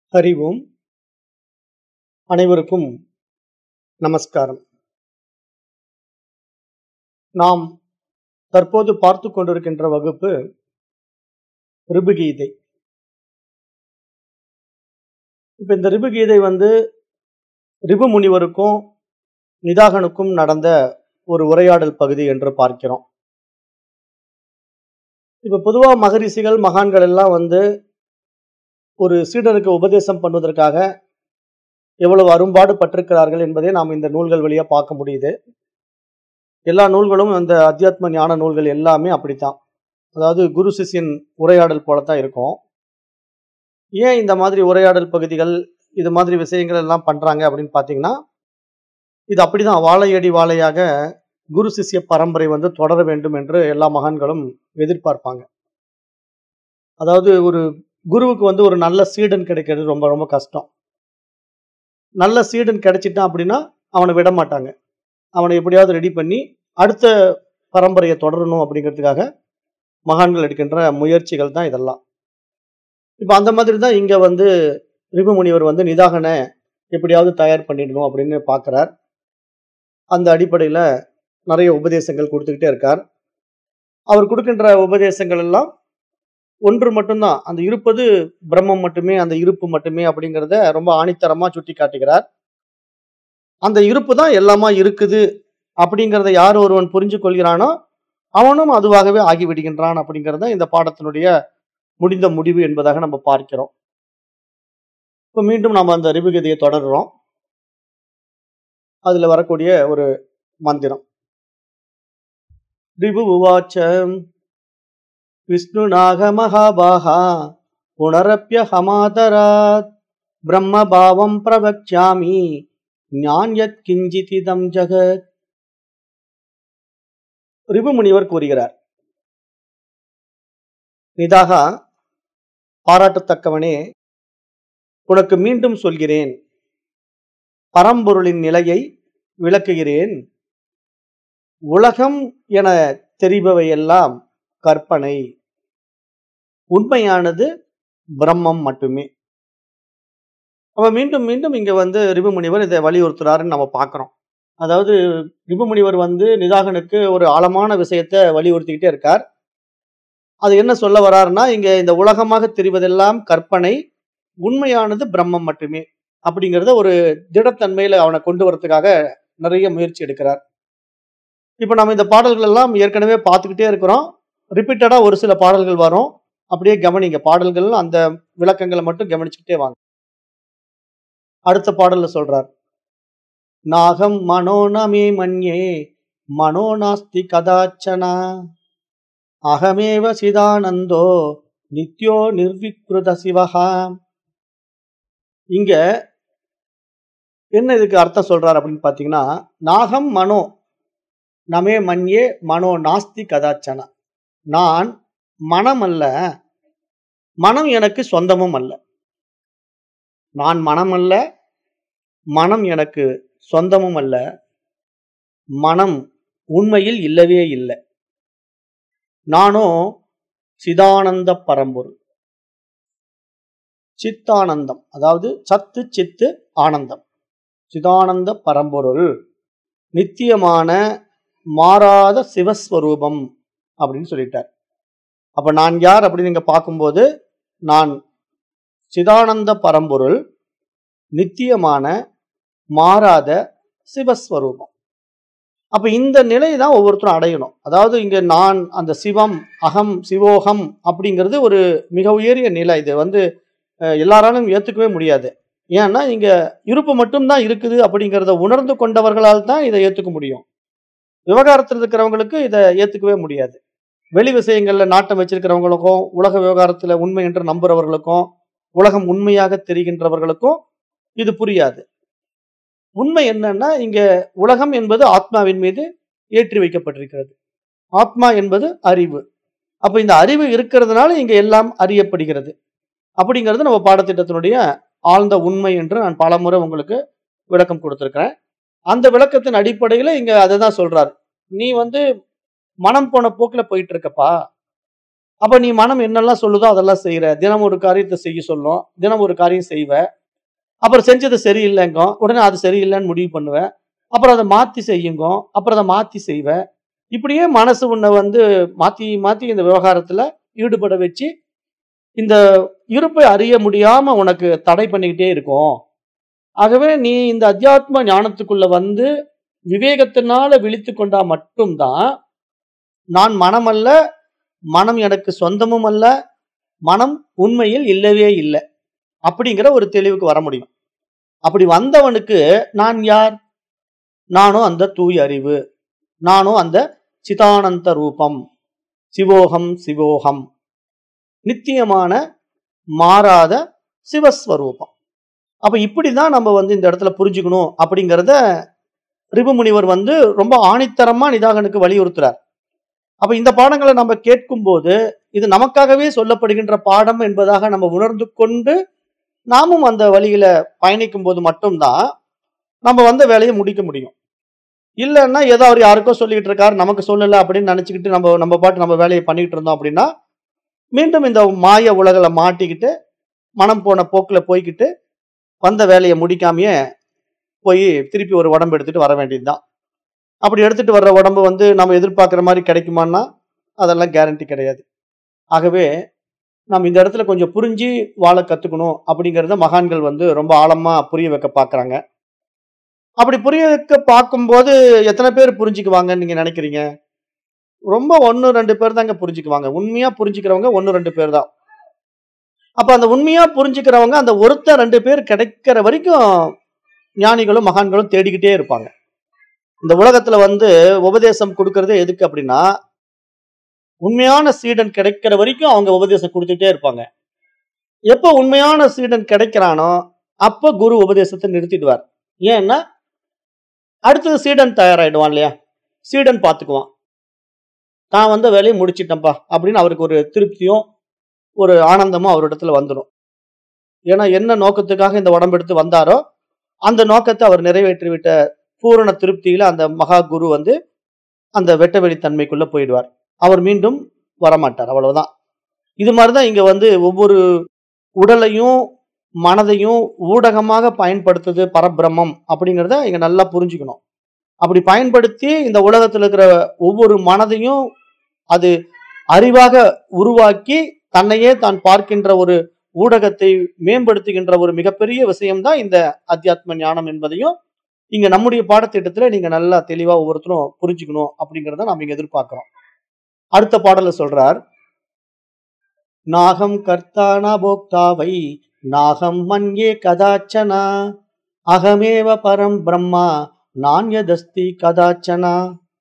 ஹரி ஓம் அனைவருக்கும் நமஸ்காரம் நாம் தற்போது பார்த்து கொண்டிருக்கின்ற வகுப்பு ரிபுகீதை இப்ப இந்த ரிபுகீதை வந்து ரிபு முனிவருக்கும் நிதாகனுக்கும் நடந்த ஒரு உரையாடல் பகுதி என்று பார்க்கிறோம் இப்ப பொதுவா மகரிஷிகள் மகான்கள் எல்லாம் வந்து ஒரு சீடருக்கு உபதேசம் பண்ணுவதற்காக எவ்வளவு அரும்பாடு பட்டிருக்கிறார்கள் என்பதை நாம் இந்த நூல்கள் வழியா பார்க்க முடியுது எல்லா நூல்களும் அந்த அத்தியாத்ம ஞான நூல்கள் எல்லாமே அப்படித்தான் அதாவது குரு சிஷ்யன் உரையாடல் போலத்தான் இருக்கும் ஏன் இந்த மாதிரி உரையாடல் பகுதிகள் இது மாதிரி விஷயங்கள் எல்லாம் பண்றாங்க அப்படின்னு பார்த்தீங்கன்னா இது அப்படிதான் வாழையடி வாழையாக குரு சிஷ்ய பரம்பரை வந்து தொடர வேண்டும் என்று எல்லா மகான்களும் எதிர்பார்ப்பாங்க அதாவது ஒரு குருவுக்கு வந்து ஒரு நல்ல சீடன் கிடைக்கிறது ரொம்ப ரொம்ப கஷ்டம் நல்ல சீடன் கிடைச்சிட்டான் அப்படின்னா அவனை விட மாட்டாங்க அவனை எப்படியாவது ரெடி பண்ணி அடுத்த பரம்பரையை தொடரணும் அப்படிங்கிறதுக்காக மகான்கள் எடுக்கின்ற முயற்சிகள் தான் இதெல்லாம் இப்போ அந்த மாதிரி தான் இங்க வந்து ரிபு முனிவர் வந்து நிதாகனை எப்படியாவது தயார் பண்ணிடணும் அப்படின்னு பார்க்குறார் அந்த அடிப்படையில் நிறைய உபதேசங்கள் கொடுத்துக்கிட்டே இருக்கார் அவர் கொடுக்கின்ற உபதேசங்கள் எல்லாம் ஒன்று மட்டும்தான் அந்த இருப்பது பிரம்மம் மட்டுமே அந்த இருப்பு மட்டுமே அப்படிங்கிறத ரொம்ப ஆணித்தரமா சுட்டி காட்டுகிறார் அந்த இருப்பு தான் எல்லாமா இருக்குது அப்படிங்கிறத யார் ஒருவன் புரிஞ்சு கொள்கிறானோ அவனும் அதுவாகவே ஆகிவிடுகின்றான் அப்படிங்கிறத இந்த பாடத்தினுடைய முடிந்த முடிவு என்பதாக நம்ம பார்க்கிறோம் இப்போ மீண்டும் நாம் அந்த ரிபுகதியை தொடர்றோம் அதுல வரக்கூடிய ஒரு மந்திரம் ரிபு உவாச்சம் विष्णुनागमहाबाहा पुनरप्यहमादरात् ब्रह्मभावं प्रवक्ष्यामि ஞான்யத் கிஞ்சிதிதம் ஜகத் ரிபு முனிவர் கூறுகிறார் நிதாகா பாராட்டத்தக்கவனே உனக்கு மீண்டும் சொல்கிறேன் பரம்பொருளின் நிலையை விளக்குகிறேன் உலகம் என தெரிபவையெல்லாம் கற்பனை உண்மையானது பிரம்மம் மட்டுமே அவ மீண்டும் மீண்டும் இங்க வந்து ரிபு முனிவர் இதை வலியுறுத்துறாருன்னு நம்ம பார்க்கிறோம் அதாவது ரிபு முனிவர் வந்து நிதாகனுக்கு ஒரு ஆழமான விஷயத்தை வலியுறுத்திக்கிட்டே இருக்கார் அது என்ன சொல்ல வர்றாருன்னா இங்க இந்த உலகமாக தெரிவதெல்லாம் கற்பனை உண்மையானது பிரம்மம் மட்டுமே அப்படிங்கிறத ஒரு திடத்தன்மையில அவனை கொண்டு வரதுக்காக நிறைய முயற்சி எடுக்கிறார் இப்ப நம்ம இந்த பாடல்கள் எல்லாம் ஏற்கனவே பார்த்துக்கிட்டே இருக்கிறோம் ரிப்பீட்டடா ஒரு சில பாடல்கள் வரும் அப்படியே கவனிங்க பாடல்கள் அந்த விளக்கங்களை மட்டும் கவனிச்சுக்கிட்டே வாங்க அடுத்த பாடல்ல சொல்றார் நாகம் மனோனமே மன்யே மனோ நாஸ்தி கதாச்சனா அகமேவ சிதானந்தோ நித்யோ நிர்விக்ருத சிவகா இங்க என்ன இதுக்கு அர்த்தம் சொல்றார் அப்படின்னு பாத்தீங்கன்னா நாகம் மனோ நமே மன்யே மனோ நாஸ்தி கதாச்சனா நான் மனம் அல்ல மனம் எனக்கு சொந்தமும் அல்ல நான் மனம் அல்ல மனம் எனக்கு சொந்தமும் அல்ல மனம் உண்மையில் இல்லவே இல்லை நானும் சிதானந்த பரம்பொருள் சித்தானந்தம் அதாவது சத்து சித்து ஆனந்தம் சிதானந்த பரம்பொருள் நித்தியமான மாறாத சிவஸ்வரூபம் அப்படின்னு சொல்லிட்டார் அப்ப நான் யார் அப்படின்னு நீங்க பார்க்கும்போது நான் சிதானந்த பரம்பொருள் நித்தியமான மாறாத சிவஸ்வரூபம் அப்ப இந்த நிலை தான் ஒவ்வொருத்தரும் அடையணும் அதாவது இங்க நான் அந்த சிவம் அகம் சிவோகம் அப்படிங்கிறது ஒரு மிக உயரிய நிலை இது வந்து எல்லாராலும் ஏத்துக்கவே முடியாது ஏன்னா இங்க இருப்பு மட்டும்தான் இருக்குது அப்படிங்கிறத உணர்ந்து கொண்டவர்களால் தான் இதை ஏத்துக்க முடியும் விவகாரத்தில் இருக்கிறவங்களுக்கு இதை ஏத்துக்கவே முடியாது வெளி விஷயங்கள்ல நாட்டம் வச்சிருக்கிறவங்களுக்கும் உலக விவகாரத்துல உண்மை என்று நம்புறவர்களுக்கும் உலகம் உண்மையாக தெரிகின்றவர்களுக்கும் இது புரியாது உண்மை என்னன்னா இங்க உலகம் என்பது ஆத்மாவின் மீது ஏற்றி வைக்கப்பட்டிருக்கிறது ஆத்மா என்பது அறிவு அப்ப இந்த அறிவு இருக்கிறதுனால இங்க எல்லாம் அறியப்படுகிறது அப்படிங்கிறது நம்ம பாடத்திட்டத்தினுடைய ஆழ்ந்த உண்மை என்று நான் பலமுறை உங்களுக்கு விளக்கம் கொடுத்திருக்கிறேன் அந்த விளக்கத்தின் அடிப்படையில இங்க அதை தான் சொல்றாரு நீ வந்து மனம் போன போக்குல போயிட்டு இருக்கப்பா அப்ப நீ மனம் என்னெல்லாம் சொல்லுதோ அதெல்லாம் செய்யற தினம் ஒரு காரியத்தை செய்ய சொல்லும் தினம் ஒரு காரியம் செய்வ அப்புறம் செஞ்சது சரியில்லைங்க உடனே அது சரியில்லைன்னு முடிவு பண்ணுவ அப்புறம் அதை மாத்தி செய்யுங்க அப்புறம் அதை மாத்தி செய்வ இப்படியே மனசு உன்னை வந்து மாத்தி மாத்தி இந்த விவகாரத்துல ஈடுபட வச்சு இந்த இருப்பை அறிய முடியாம உனக்கு தடை பண்ணிக்கிட்டே இருக்கும் ஆகவே நீ இந்த அத்தியாத்ம ஞானத்துக்குள்ள வந்து விவேகத்தினால விழித்து கொண்டா மட்டும்தான் நான் மனம் அல்ல மனம் எனக்கு சொந்தமும் அல்ல மனம் உண்மையில் இல்லவே இல்லை அப்படிங்கிற ஒரு தெளிவுக்கு வர முடியும் அப்படி வந்தவனுக்கு நான் யார் நானும் அந்த தூய் அறிவு நானும் அந்த சிதானந்த ரூபம் சிவோகம் சிவோகம் நித்தியமான மாறாத சிவஸ்வரூபம் அப்ப இப்படிதான் நம்ம வந்து இந்த இடத்துல புரிஞ்சுக்கணும் அப்படிங்கிறத ரிபுமுனிவர் வந்து ரொம்ப ஆணித்தரமா நிதாகனுக்கு வலியுறுத்துறார் அப்ப இந்த பாடங்களை நம்ம கேட்கும்போது இது நமக்காகவே சொல்லப்படுகின்ற பாடம் என்பதாக நம்ம உணர்ந்து கொண்டு நாமும் அந்த வழியில பயணிக்கும் போது மட்டும்தான் நம்ம வந்த வேலையை முடிக்க முடியும் இல்லைன்னா ஏதோ அவர் யாருக்கோ சொல்லிட்டு இருக்காரு நமக்கு சொல்லல அப்படின்னு நினைச்சுக்கிட்டு நம்ம நம்ம பாட்டு நம்ம வேலையை பண்ணிட்டு இருந்தோம் அப்படின்னா மீண்டும் இந்த மாய உலகில மாட்டிக்கிட்டு மனம் போன போக்குல போய்கிட்டு வந்த வேலையை முடிக்காமயே போய் திருப்பி ஒரு உடம்பு எடுத்துட்டு வர வேண்டியதுதான் அப்படி எடுத்துட்டு வர்ற உடம்பு வந்து நம்ம எதிர்பார்க்குற மாதிரி கிடைக்குமான்னா அதெல்லாம் கேரண்டி கிடையாது ஆகவே நம்ம இந்த இடத்துல கொஞ்சம் புரிஞ்சு வாழ கத்துக்கணும் அப்படிங்கிறத மகான்கள் வந்து ரொம்ப ஆழமா புரிய வைக்க பார்க்கறாங்க அப்படி புரிய வைக்க பார்க்கும்போது எத்தனை பேர் புரிஞ்சுக்குவாங்கன்னு நீங்க நினைக்கிறீங்க ரொம்ப ஒன்று ரெண்டு பேர் தாங்க புரிஞ்சுக்குவாங்க உண்மையா புரிஞ்சுக்கிறவங்க ஒன்று ரெண்டு பேர் தான் அப்ப அந்த உண்மையா புரிஞ்சுக்கிறவங்க அந்த ஒருத்த ரெண்டு பேர் கிடைக்கிற வரைக்கும் ஞானிகளும் மகான்களும் தேடிக்கிட்டே இருப்பாங்க இந்த உலகத்துல வந்து உபதேசம் கொடுக்கறதே எதுக்கு அப்படின்னா உண்மையான சீடன் கிடைக்கிற வரைக்கும் அவங்க உபதேசம் கொடுத்துட்டே இருப்பாங்க எப்போ உண்மையான சீடன் கிடைக்கிறானோ அப்ப குரு உபதேசத்தை நிறுத்திடுவார் ஏன்னா அடுத்தது சீடன் தயாராயிடுவான் இல்லையா சீடன் பார்த்துக்குவான் தான் வந்த வேலையை முடிச்சிட்டேன்ப்பா அப்படின்னு அவருக்கு ஒரு திருப்தியும் ஒரு ஆனந்தமும் அவரிடத்துல வந்துடும் ஏன்னா என்ன நோக்கத்துக்காக இந்த உடம்பு எடுத்து வந்தாரோ அந்த நோக்கத்தை அவர் நிறைவேற்றி விட்ட பூரண திருப்தியில அந்த மகா குரு வந்து அந்த வெட்ட வெளித்தன்மைக்குள்ள போயிடுவார் அவர் மீண்டும் வரமாட்டார் அவ்வளவுதான் இது மாதிரிதான் இங்க வந்து ஒவ்வொரு உடலையும் மனதையும் ஊடகமாக பயன்படுத்துது பரபிரம்மம் அப்படிங்கிறத இங்க நல்லா புரிஞ்சுக்கணும் அப்படி பயன்படுத்தி இந்த உலகத்துல இருக்கிற ஒவ்வொரு மனதையும் அது அறிவாக உருவாக்கி தன்னையே தான் பார்க்கின்ற ஒரு ஊடகத்தை மேம்படுத்துகின்ற ஒரு மிகப்பெரிய விஷயம்தான் இந்த அத்தியாத்ம ஞானம் என்பதையும் இங்க நம்முடைய பாடத்திட்டத்துல நீங்க நல்லா தெளிவா ஒவ்வொருத்தரும் புரிஞ்சுக்கணும் அப்படிங்கறத நாம இங்க எதிர்பார்க்கிறோம் அடுத்த பாடல்ல சொல்றார் நாகம் கர்த்தானா போக்தாவை நாகம் மன்யே கதாச்சனா அகமேவ பரம் பிரம்மா நான்யதஸ்தி கதாச்சனா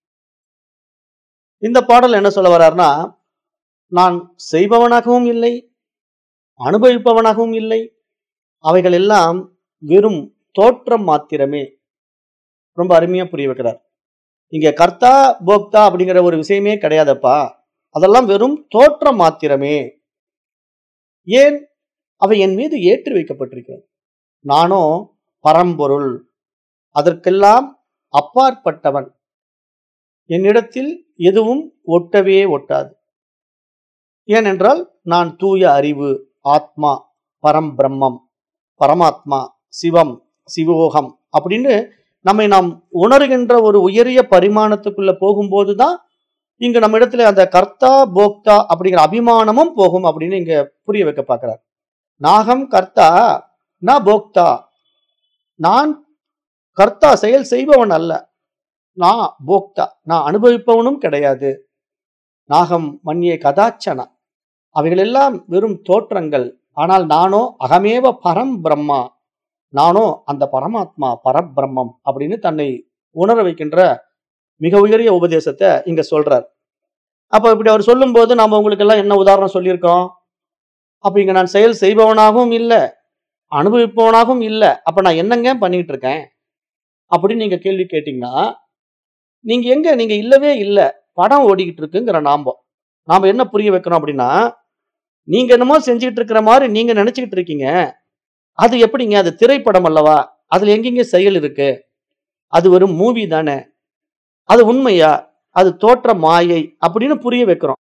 இந்த பாடல் என்ன சொல்ல வர்றாருன்னா நான் செய்பவனாகவும் இல்லை அனுபவிப்பவனாகவும் இல்லை அவைகள் எல்லாம் வெறும் தோற்றம் மாத்திரமே ரொம்ப அருமையா புரிய வைக்கிறார் இங்க கர்த்தா போக்தா அப்படிங்கிற ஒரு விஷயமே கிடையாதப்பா அதெல்லாம் வெறும் தோற்றம் மாத்திரமே ஏன் அவை என் மீது ஏற்றி வைக்கப்பட்டிருக்கிறது நானோ பரம்பொருள் அதற்கெல்லாம் அப்பாற்பட்டவன் என்னிடத்தில் எதுவும் ஒட்டவே ஒட்டாது ஏனென்றால் நான் தூய அறிவு ஆத்மா பரம் பிரம்மம் பரமாத்மா சிவம் சிவோகம் அப்படின்னு நம்மை நாம் உணர்கின்ற ஒரு உயரிய பரிமாணத்துக்குள்ள போகும்போதுதான் இங்க நம்ம இடத்துல அந்த கர்த்தா போக்தா அப்படிங்கிற அபிமானமும் போகும் அப்படின்னு இங்க புரிய வைக்க பார்க்கிறார் நாகம் கர்த்தா நான் போக்தா நான் கர்த்தா செயல் செய்பவன் அல்ல நான் போக்தா நான் அனுபவிப்பவனும் கிடையாது நாகம் மன்னிய கதாச்சனா அவைகள் எல்லாம் வெறும் தோற்றங்கள் ஆனால் நானோ அகமேவ பரம் பிரம்மா நானோ அந்த பரமாத்மா பரபிரம்மம் அப்படின்னு தன்னை உணர வைக்கின்ற மிக உயரிய உபதேசத்தை இங்க சொல்றார் அப்ப இப்படி அவர் சொல்லும்போது நாம உங்களுக்கு எல்லாம் என்ன உதாரணம் சொல்லியிருக்கோம் அப்ப இங்க நான் செயல் செய்பவனாகவும் இல்லை அனுபவிப்பவனாகவும் இல்லை அப்ப நான் என்னங்க பண்ணிட்டு இருக்கேன் அப்படின்னு நீங்க கேள்வி கேட்டீங்கன்னா நீங்க எங்க நீங்க இல்லவே இல்லை படம் ஓடிக்கிட்டு இருக்குங்கிற நாம நாம என்ன புரிய வைக்கிறோம் அப்படின்னா நீங்க என்னமோ செஞ்சுக்கிட்டு இருக்கிற மாதிரி நீங்க நினைச்சுக்கிட்டு இருக்கீங்க அது எப்படிங்க அது திரைப்படம் அல்லவா அதுல எங்கெங்க செயல் இருக்கு அது ஒரு மூவி தானே அது உண்மையா அது தோற்ற மாயை அப்படின்னு புரிய வைக்கிறோம்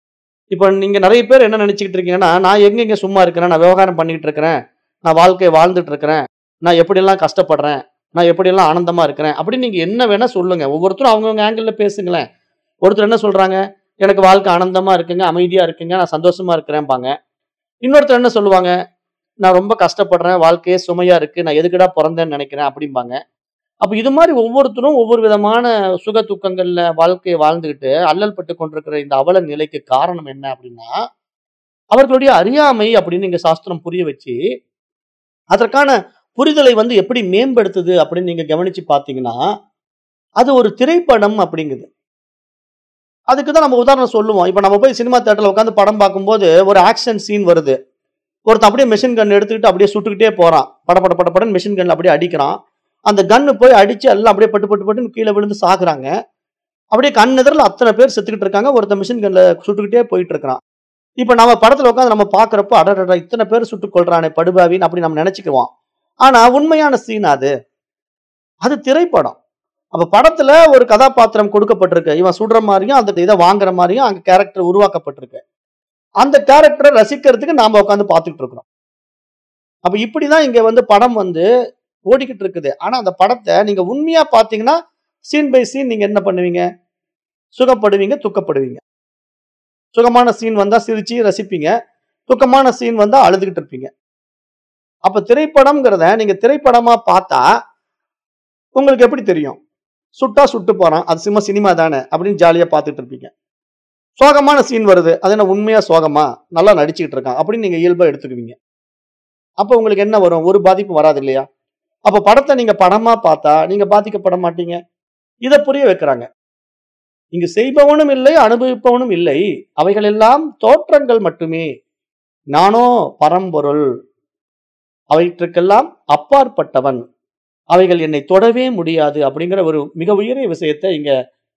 இப்ப நீங்க நெறைய பேர் என்ன நெனச்சுக்கிட்டு இருக்கீங்கன்னா, நான் எங்கேங்க சும்மா இருக்கிறேன். நான் விவகாரம் பண்ணிக்கிட்டு இருக்கிறேன். நான் வாழ்க்கைய வாழ்ந்துட்டு இருக்கிறேன். நான் எப்படியெல்லாம் கஷ்டப்படுறேன். நான் எப்படியெல்லாம் ஆனந்தமா இருக்கிறேன். அப்படின்னு நீங்க என்ன வேணா சொல்லுங்க. ஒவ்வொருத்தரும் அவங்கவங்க ஆங்கிள்ல பேசுங்களேன். ஒருத்தர் என்ன சொல்றாங்க, எனக்கு வாழ்க்கை ஆனந்தமா இருக்குங்க, அமைதியா இருக்குங்க, நான் சந்தோஷமா இருக்கிறேன்பாங்க. இன்னொருத்தர் என்ன சொல்லுவாங்க, நான் ரொம்ப கஷ்டப்படுறேன், வாழ்க்கையே சுமையா இருக்கு, நான் எதுக்குடா பொறந்தேன்னு நெனைக்கிறேன் அப்படிம்பாங்க. அப்ப இது மாரி ஒவ்வொருத்தரும் ஒவ்வொரு விதமான சுக துக்கங்கள்ல வாழ்க்கைய வாழ்ந்துகிட்டு, அல்லல் பட்டுக் கொண்டிருக்கிற இந்த அவல நிலைக்கு காரணம் என்ன அப்படின்னா, அவர்களுடைய அறியாமை அப்படின்னு இங்க சாஸ்திரம் புரிய வச்சு, அதற்கான புரிதலை வந்து எப்படி மேம்படுத்துது அப்படின்னு நீங்க கவனிச்சு பார்த்தீங்கன்னா, அது ஒரு திரைப்படம் அப்படிங்குது. அதுக்கு தான் நம்ம உதாரணம் சொல்லுவோம். இப்ப நம்ம போய் சினிமா தியேட்டர்ல உட்கார்ந்து படம் பார்க்கும்போது, ஒரு ஆக்ஷன் சீன் வருது. ஒருத்தன் அப்படியே மெஷின் கன் எடுத்துக்கிட்டு அப்படியே சுட்டுக்கிட்டே போறான். பட பட பட படன்னு மெஷின் கன்ல அப்படியே அடிக்கிறான். அந்த கன்னு போய் அடிச்சு எல்லாம் அப்படியே பட்டு பட்டு பட்டுன்னு கீழ விழுந்து சாகுறாங்க. அப்படியே கண் எதிர்ல அத்தன பேர் செத்துக்கிட்டு இருக்காங்க. ஒருத்தன் மெஷின் கன்ல சுட்டுக்கிட்டே போயிட்டு இருக்கிறான். இப்ப நம்ம படத்துல உட்கார்ந்து நம்ம பார்க்கிறப்போ, அடடடா! இத்தன பேர் சுட்டுக் கொல்றானே படுபாவின்னு அப்படி நம்ம நெனச்சுக்குவோம். ஆனா உண்மையான சீன் அது. அது திரைப்படம். அப்ப படத்துல ஒரு கதாபாத்திரம் கொடுக்கப்பட்டிருக்கு. இவன் சுடுற மாரியும், அந்த இத வாங்குற மாரியும் அங்க கேரக்டர் உருவாக்கப்பட்டிருக்கு. அந்த கேரக்டர ரசிக்கிறதுக்கு நாம உட்கார்ந்து பார்த்துட்டு இருக்கிறோம். அப்ப இப்படிதான் இங்க வந்து படம் வந்து ஓடிக்கிட்டு இருக்குது. ஆனா அந்த படத்த நீங்க உண்மையா பார்த்தீங்கன்னா, சீன் பை சீன் நீங்க என்ன பண்ணுவீங்க? சுகப்படுவீங்க, துக்கப்படுவீங்க. சுகமான சீன் வந்தா சிரிச்சு ரசிப்பீங்க. துக்கமான சீன் வந்தா அழுதுகிட்டு இருப்பீங்க. அப்ப திரைப்படம்ங்கிறத நீங்க திரைப்படமா பார்த்தா, உங்களுக்கு எப்படி தெரியும்? சுட்டா சுட்டு போறான். அது சும்மா சினிமா தானே அப்படின்னு ஜாலியா பார்த்துட்டு இருப்பீங்க. சோகமான சீன் வருது. அது என்ன உண்மையா சோகமா? நல்லா நடிச்சுக்கிட்டு இருக்கான். அப்படின்னு நீங்க இயல்பா எடுத்துக்குவீங்க. அப்ப உங்களுக்கு என்ன வரும்? ஒரு பாதிப்பும் வராது இல்லையா? அப்ப படத்த நீங்க படமா பார்த்தா, நீங்க பாதிக்கப்பட மாட்டீங்க. இத புரிய வைக்கிறாங்க. இங்கு செய்பவனும் இல்லை, அனுபவிப்பவனும் இல்லை. அவைகள் எல்லாம் தோற்றங்கள் மட்டுமே. நானோ பரம்பொருள். அவற்றுக்கெல்லாம் அப்பாற்பட்டவன். அவைகள் என்னை தொடவே முடியாது அப்படிங்கிற ஒரு மிக உயரிய விஷயத்த இங்க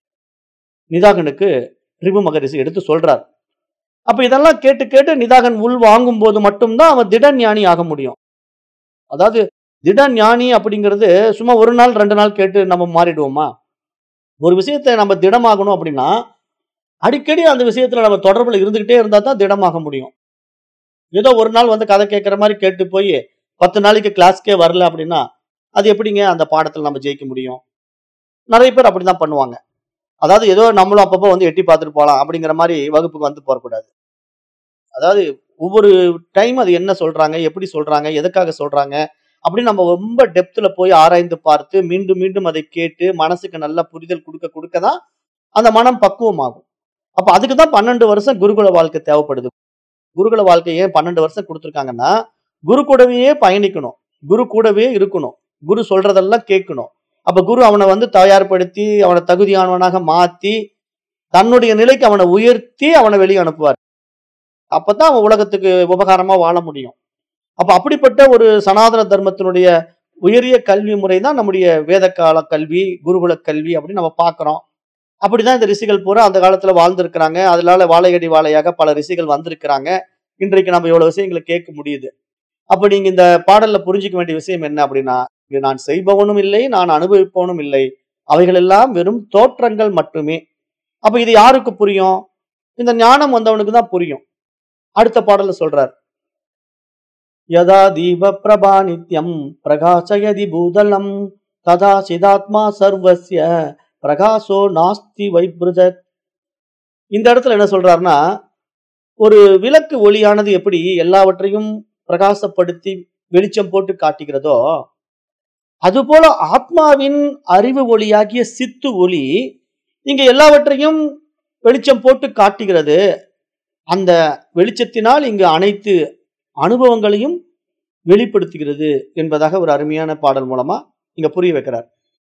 நிதாகனுக்கு ரிபு மகரிஷி எடுத்து சொல்றார். அப்ப இதெல்லாம் கேட்டு கேட்டு நிதாகன் உள் வாங்கும்போது மட்டும் தான் அவன் திட ஞானி ஆக முடியும். அதாவது திட ஞானி அப்படிங்கிறது சும்மா 1 நாள் 2 நாள் கேட்டு நம்ம மாறிடுவோமா? ஒரு விஷயத்த நம்ம திடமாகணும் அப்படின்னா, அடிக்கடி அந்த விஷயத்துல நம்ம தொடர்புல இருந்துகிட்டே இருந்தா தான் திடமாக முடியும். ஏதோ ஒரு நாள் வந்து கதை கேட்கிற மாரி கேட்டு போய் 10 நாளைக்கு கிளாஸ்க்கே வரல அப்படின்னா, அது எப்படிங்க அந்த பாடத்துல நம்ம ஜெயிக்க முடியும்? நெறைய பேர் அப்படிதான் பண்ணுவாங்க. அதாவது ஏதோ நம்மளும் அப்பப்போ வந்து எட்டி பார்த்துட்டு போலாம் அப்படிங்கிற மாரி வகுப்புக்கு வந்து போறக்கூடாது. அதாவது ஒவ்வொரு டைம் அது என்ன சொல்றாங்க? எப்படி சொல்றாங்க? எதுக்காக சொல்றாங்க? அப்படின்னு நம்ம ரொம்ப டெப்த்ல போய் ஆராய்ந்து பார்த்து, மீண்டும் மீண்டும் அதை கேட்டு, மனசுக்கு நல்ல புரிதல் குடுக்க குடுக்க தான் அந்த மனம் பக்குவமாகும். அப்ப அதுக்கு தான் 12 வருஷம் குருகுல வாழ்க்கை தேவைப்படுது. குருகுல வாழ்க்கை ஏன் 12 வருஷம் குடுத்துருக்காங்கன்னா, குரு கூடவே பயணிக்கணும். குரு கூடவே இருக்கணும். குரு சொல்றதெல்லாம் கேட்கணும். அப்ப குரு அவன வந்து தயார்படுத்தி, அவன தகுதியானவனாக மாத்தி, தன்னுடைய நிலைக்கு அவன உயர்த்தி அவன வெளிய அனுப்புவார். அப்பதான் அவன் உலகத்துக்கு உபகாரமா வாழ முடியும். அப்ப அப்படிப்பட்ட ஒரு சனாதன தர்மத்தினுடைய உயரிய கல்வி முறை தான் நம்முடைய வேதகால கல்வி, குருகுல கல்வி அப்படின்னு நம்ம பார்க்கிறோம். அப்படிதான் இந்த ரிஷிகள் பூரா அந்த காலத்துல வாழ்ந்திருக்கிறாங்க. அதனால வாழையடி வாழையாக பல ரிஷிகள் வந்திருக்கிறாங்க. இன்றைக்கு நம்ம இவ்வளவு விஷயங்கள கேட்க முடியுது. அப்ப நீங்க இந்த பாடல்ல புரிஞ்சுக்க வேண்டிய விஷயம் என்ன அப்படின்னா, இங்கு நான் செய்பவனும் இல்லை, நான் அனுபவிப்பவனும் இல்லை. அவைகள் எல்லாம் வெறும் தோற்றங்கள் மட்டுமே. அப்ப இது யாருக்கு புரியும்? இந்த ஞானம் வந்தவனுக்கு தான் புரியும். அடுத்த பாடல்ல சொல்றார். யதா தீப பிரபா நித்யம் பிரகாசயதி பூதலம் ததா சிதாத்மா சர்வஸ்ய பிரகாசோ நாஸ்தி வைப்ருதத். இந்த இடத்துல என்ன சொல்றாருன்னா, ஒரு விளக்கு ஒளியானது எப்படி எல்லாவற்றையும் பிரகாசப்படுத்தி வெளிச்சம் போட்டு காட்டுகிறதோ, அதுபோல ஆத்மாவின் அறிவு ஒளியாகிய சித்து ஒளி இங்க எல்லாவற்றையும் வெளிச்சம் போட்டு காட்டுகிறது. அந்த வெளிச்சத்தினால் இங்கு அனைத்து அனுபவங்களையும் வெளிப்படுத்துகிறது என்பதாக ஒரு அருமையான பாடல் மூலமா இங்க புரிய வைக்கிறார்.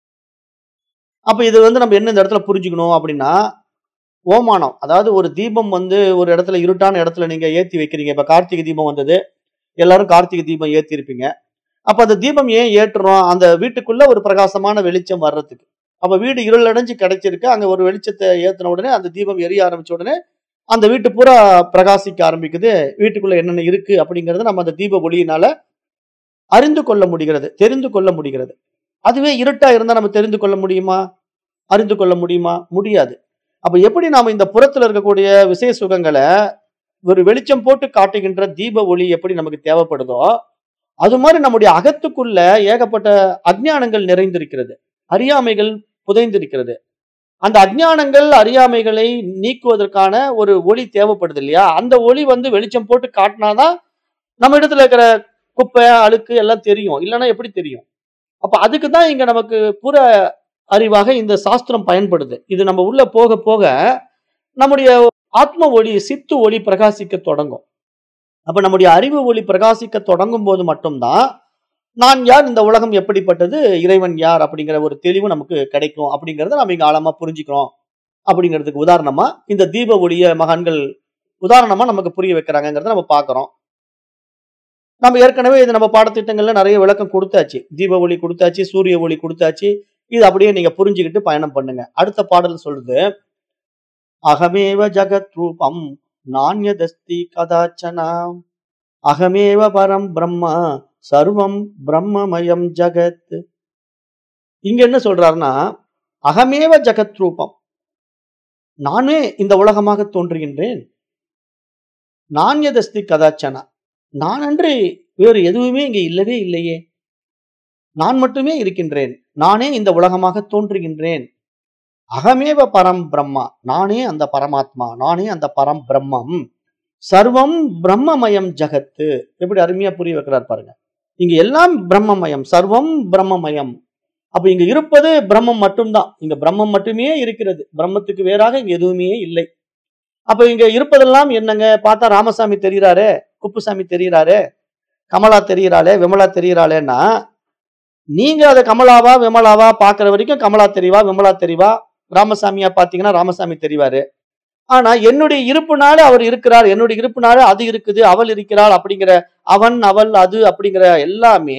அப்ப இது வந்து நம்ம என்ன இந்த இடத்துல புரிஞ்சுக்கணும் அப்படின்னா, ஓமானம். அதாவது ஒரு தீபம் வந்து ஒரு இடத்துல இருட்டான இடத்துல நீங்க ஏத்தி வைக்கிறீங்க. இப்ப கார்த்திகை தீபம் வந்தது. எல்லாரும் கார்த்திகை தீபம் ஏத்தியிருப்பீங்க. அப்ப அந்த தீபம் ஏன் ஏற்றுறோம்? அந்த வீட்டுக்குள்ள ஒரு பிரகாசமான வெளிச்சம் வர்றதுக்கு. அப்ப வீடு இருள் அடைஞ்சு கிடைச்சிருக்கு. அங்க ஒரு வெளிச்சத்த ஏத்துன உடனே அந்த தீபம் எரிய ஆரம்பிச்ச உடனே, அந்த வீட்டு பூரா பிரகாசிக்க ஆரம்பிக்குது. வீட்டுக்குள்ள என்னென்ன இருக்கு அப்படிங்கிறத நம்ம அந்த தீப ஒளியினால அறிந்து கொள்ள முடிகிறது. தெரிந்து கொள்ள முடிகிறது. அதுவே இருட்டா இருந்தா நம்ம தெரிந்து கொள்ள முடியுமா? அறிந்து கொள்ள முடியுமா? முடியாது. அப்ப எப்படி நாம இந்த புறத்துல இருக்கக்கூடிய விசய சுகங்களை ஒரு வெளிச்சம் போட்டு காட்டுகின்ற தீப ஒளி எப்படி நமக்கு தேவைப்படுதோ அது மாதிரி நம்முடைய அகத்துக்குள்ள ஏகப்பட்ட அஜ்ஞானங்கள் நிறைந்திருக்கிறது அறியாமைகள் புதைந்திருக்கிறது அந்த அஜ்ஞானங்கள் அறியாமைகளை நீக்குவதற்கான ஒரு ஒளி தேவைப்படுது இல்லையா அந்த ஒளி வந்து வெளிச்சம் போட்டு காட்டினாதான் நம்ம இடத்துல இருக்கிற குப்பை அழுக்கு எல்லாம் தெரியும் இல்லைன்னா எப்படி தெரியும் அப்ப அதுக்கு தான் இங்க நமக்கு புற அறிவாக இந்த சாஸ்திரம் பயன்படுது இது நம்ம உள்ள போக போக நம்முடைய ஆத்ம ஒளி சித்து ஒளி பிரகாசிக்க தொடங்கும் அப்ப நம்முடைய அறிவு ஒளி பிரகாசிக்க தொடங்கும் போது மட்டும்தான் நான் யார் இந்த உலகம் எப்படிப்பட்டது இறைவன் யார் அப்படிங்கிற ஒரு தெளிவு நமக்கு கிடைக்கும் அப்படிங்கறத நம்ம இங்க ஆழமா புரிஞ்சுக்கிறோம் அப்படிங்கிறதுக்கு உதாரணமா இந்த தீப ஒளிய மகான்கள் உதாரணமா நமக்கு புரிய வைக்கிறாங்கிறத நம்ம பார்க்கிறோம் நம்ம ஏற்கனவே இது நம்ம பாடத்திட்டங்கள்ல நிறைய விளக்கம் கொடுத்தாச்சு தீப ஒளி கொடுத்தாச்சு சூரிய ஒளி கொடுத்தாச்சு இது அப்படியே நீங்க புரிஞ்சுக்கிட்டு பயணம் பண்ணுங்க அடுத்த பாடல் சொல்லுது அகமேவ ஜகத் ரூபம் நானியதஸ்தி கதாச்சனா அகமேவ பரம் பிரம்மா சர்வம் பிரம்மமயம் ஜகத் இங்க என்ன சொல்றாருன்னா அகமேவ ஜகத் ரூபம் நானே இந்த உலகமாக தோன்றுகின்றேன் நானியதஸ்தி கதாச்சனா நான் அன்றி வேறு எதுவுமே இங்கே இல்லவே இல்லையே நான் மட்டுமே இருக்கின்றேன் நானே இந்த உலகமாக தோன்றுகின்றேன் அகமேவ பரம் பிரம்மா நானே அந்த பரமாத்மா நானே அந்த பரம் பிரம்மம் சர்வம் பிரம்மமயம் ஜகத்து எப்படி அருமையா புரிய வைக்கிறார் பாருங்க இங்க எல்லாம் பிரம்மமயம் சர்வம் பிரம்மமயம் அப்ப இங்க இருப்பது பிரம்மம் மட்டும்தான் இங்க பிரம்மம் மட்டுமே இருக்கிறது பிரம்மத்துக்கு வேறாக இங்க எதுவுமே இல்லை அப்ப இங்க இருப்பதெல்லாம் என்னங்க பார்த்தா ராமசாமி தெரிகிறாரே குப்புசாமி தெரிகிறாரே கமலா தெரிகிறாளே விமலா தெரிகிறாளேன்னா நீங்க அதை கமலாவா விமலாவா பாக்குற வரைக்கும் கமலா தெரியவா விமலா தெரியவா ராமசாமியா பாத்தீங்கன்னா ராமசாமி தெரிவாரு ஆனா என்னுடைய இருப்புனால அவர் இருக்கிறார் என்னுடைய இருப்புனால அது இருக்குது அவள் இருக்கிறாள் அப்படிங்கிற அவன் அவள் அது அப்படிங்கிற எல்லாமே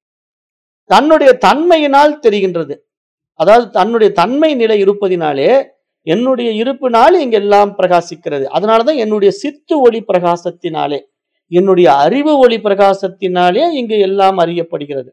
தன்னுடைய தன்மையினால் தெரிகின்றது அதாவது தன்னுடைய தன்மை நிலை இருப்பதினாலே என்னுடைய இருப்பினால் இங்க எல்லாம் பிரகாசிக்கிறது அதனாலதான் என்னுடைய சித்து ஒளி பிரகாசத்தினாலே என்னுடைய அறிவு ஒளி பிரகாசத்தினாலே இங்கு எல்லாம் அறியப்படுகிறது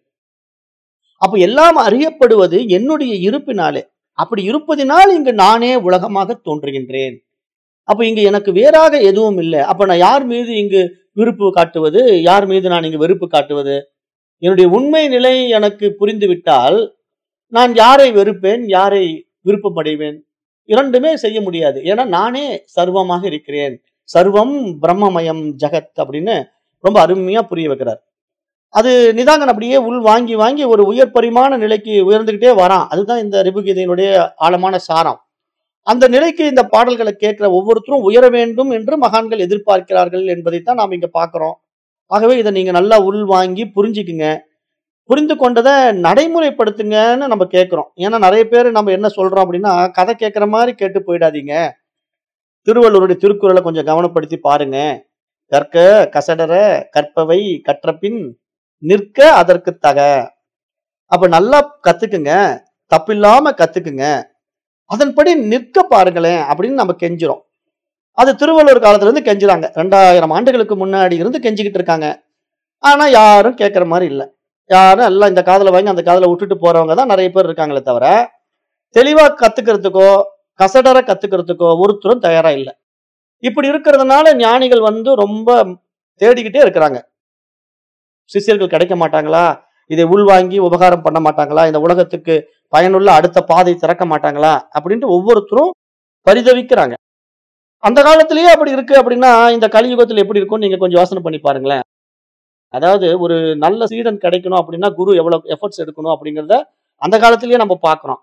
அப்ப எல்லாம் அறியப்படுவது என்னுடைய இருப்பினாலே அப்படி இருப்பதினால் இங்கு நானே உலகமாக தோன்றுகின்றேன் அப்ப இங்கு எனக்கு வேறாக எதுவும் இல்லை அப்ப நான் யார் மீது இங்கு விருப்பு காட்டுவது யார் மீது நான் இங்கு வெறுப்பு காட்டுவது என்னுடைய உண்மை நிலை எனக்கு புரிந்துவிட்டால் நான் யாரை வெறுப்பேன் யாரை விருப்பமடைவேன் இரண்டுமே செய்ய முடியாது ஏன்னா நானே சர்வமாக இருக்கிறேன் சர்வம் பிரம்மமயம் ஜகத் அப்படின்னு ரொம்ப அருமையா புரிய வைக்கிறார் அது நிதாங்கன் அப்படியே உள் வாங்கி வாங்கி ஒரு உயர் பரிமாண நிலைக்கு உயர்ந்துகிட்டே வரான் அதுதான் இந்த ரிபுகீதையினுடைய ஆழமான சாரம் அந்த நிலைக்கு இந்த பாடல்களை கேட்கிற ஒவ்வொருத்தரும் உயர வேண்டும் என்று மகான்கள் எதிர்பார்க்கிறார்கள் என்பதைத்தான் நாம் இங்க பார்க்கிறோம் ஆகவே இதை நீங்க நல்லா உள் வாங்கி புரிஞ்சுக்குங்க புரிந்து கொண்டதை நடைமுறைப்படுத்துங்கன்னு நம்ம கேட்கிறோம் ஏன்னா நிறைய பேர் நம்ம என்ன சொல்றோம் அப்படின்னா கதை கேட்கிற மாதிரி கேட்டு போயிடாதீங்க திருவள்ளுவருடைய திருக்குறளை கொஞ்சம் கவனப்படுத்தி பாருங்க கற்க கசடர கற்பவை கற்றபின் நிற்க அதற்கு தக அப்ப நல்லா கத்துக்குங்க தப்பில்லாம கத்துக்குங்க அதன்படி நிற்க பாருங்களேன் அப்படின்னு நம்ம கெஞ்சுறோம் அது திருவள்ளுவர் காலத்துல இருந்து கெஞ்சுறாங்க ரெண்டாயிரம் ஆண்டுகளுக்கு முன்னாடி இருந்து கெஞ்சிக்கிட்டு இருக்காங்க ஆனா யாரும் கேட்கற மாதிரி இல்ல யாரும் எல்லாம் இந்த காதல வாங்கி அந்த காதல விட்டுட்டு போறவங்க தான் நிறைய பேர் இருக்காங்களே தவிர தெளிவா கத்துக்கிறதுக்கோ கசடர கத்துக்கிறதுக்கோ ஒருத்தரும் தயாரா இல்லை இப்படி இருக்கிறதுனால ஞானிகள் வந்து ரொம்ப தேடிக்கிட்டே இருக்கிறாங்க சிஷ்யர்கள் கிடைக்க மாட்டாங்களா இதை உள்வாங்கி உபகாரம் பண்ண மாட்டாங்களா இந்த உலகத்துக்கு பயனுள்ள அடுத்த பாதை திறக்க மாட்டாங்களா அப்படின்ட்டு ஒவ்வொருத்தரும் பரிதவிக்கிறாங்க அந்த காலத்திலேயே அப்படி இருக்கு அப்படின்னா இந்த கலியுகத்துல எப்படி இருக்கும்னு நீங்க கொஞ்சம் யோசனை பண்ணி பாருங்களேன் அதாவது ஒரு நல்ல சீடன் கிடைக்கணும் அப்படின்னா குரு எவ்வளவு எஃபர்ட்ஸ் எடுக்கணும் அப்படிங்கிறத அந்த காலத்திலேயே நம்ம பார்க்கிறோம்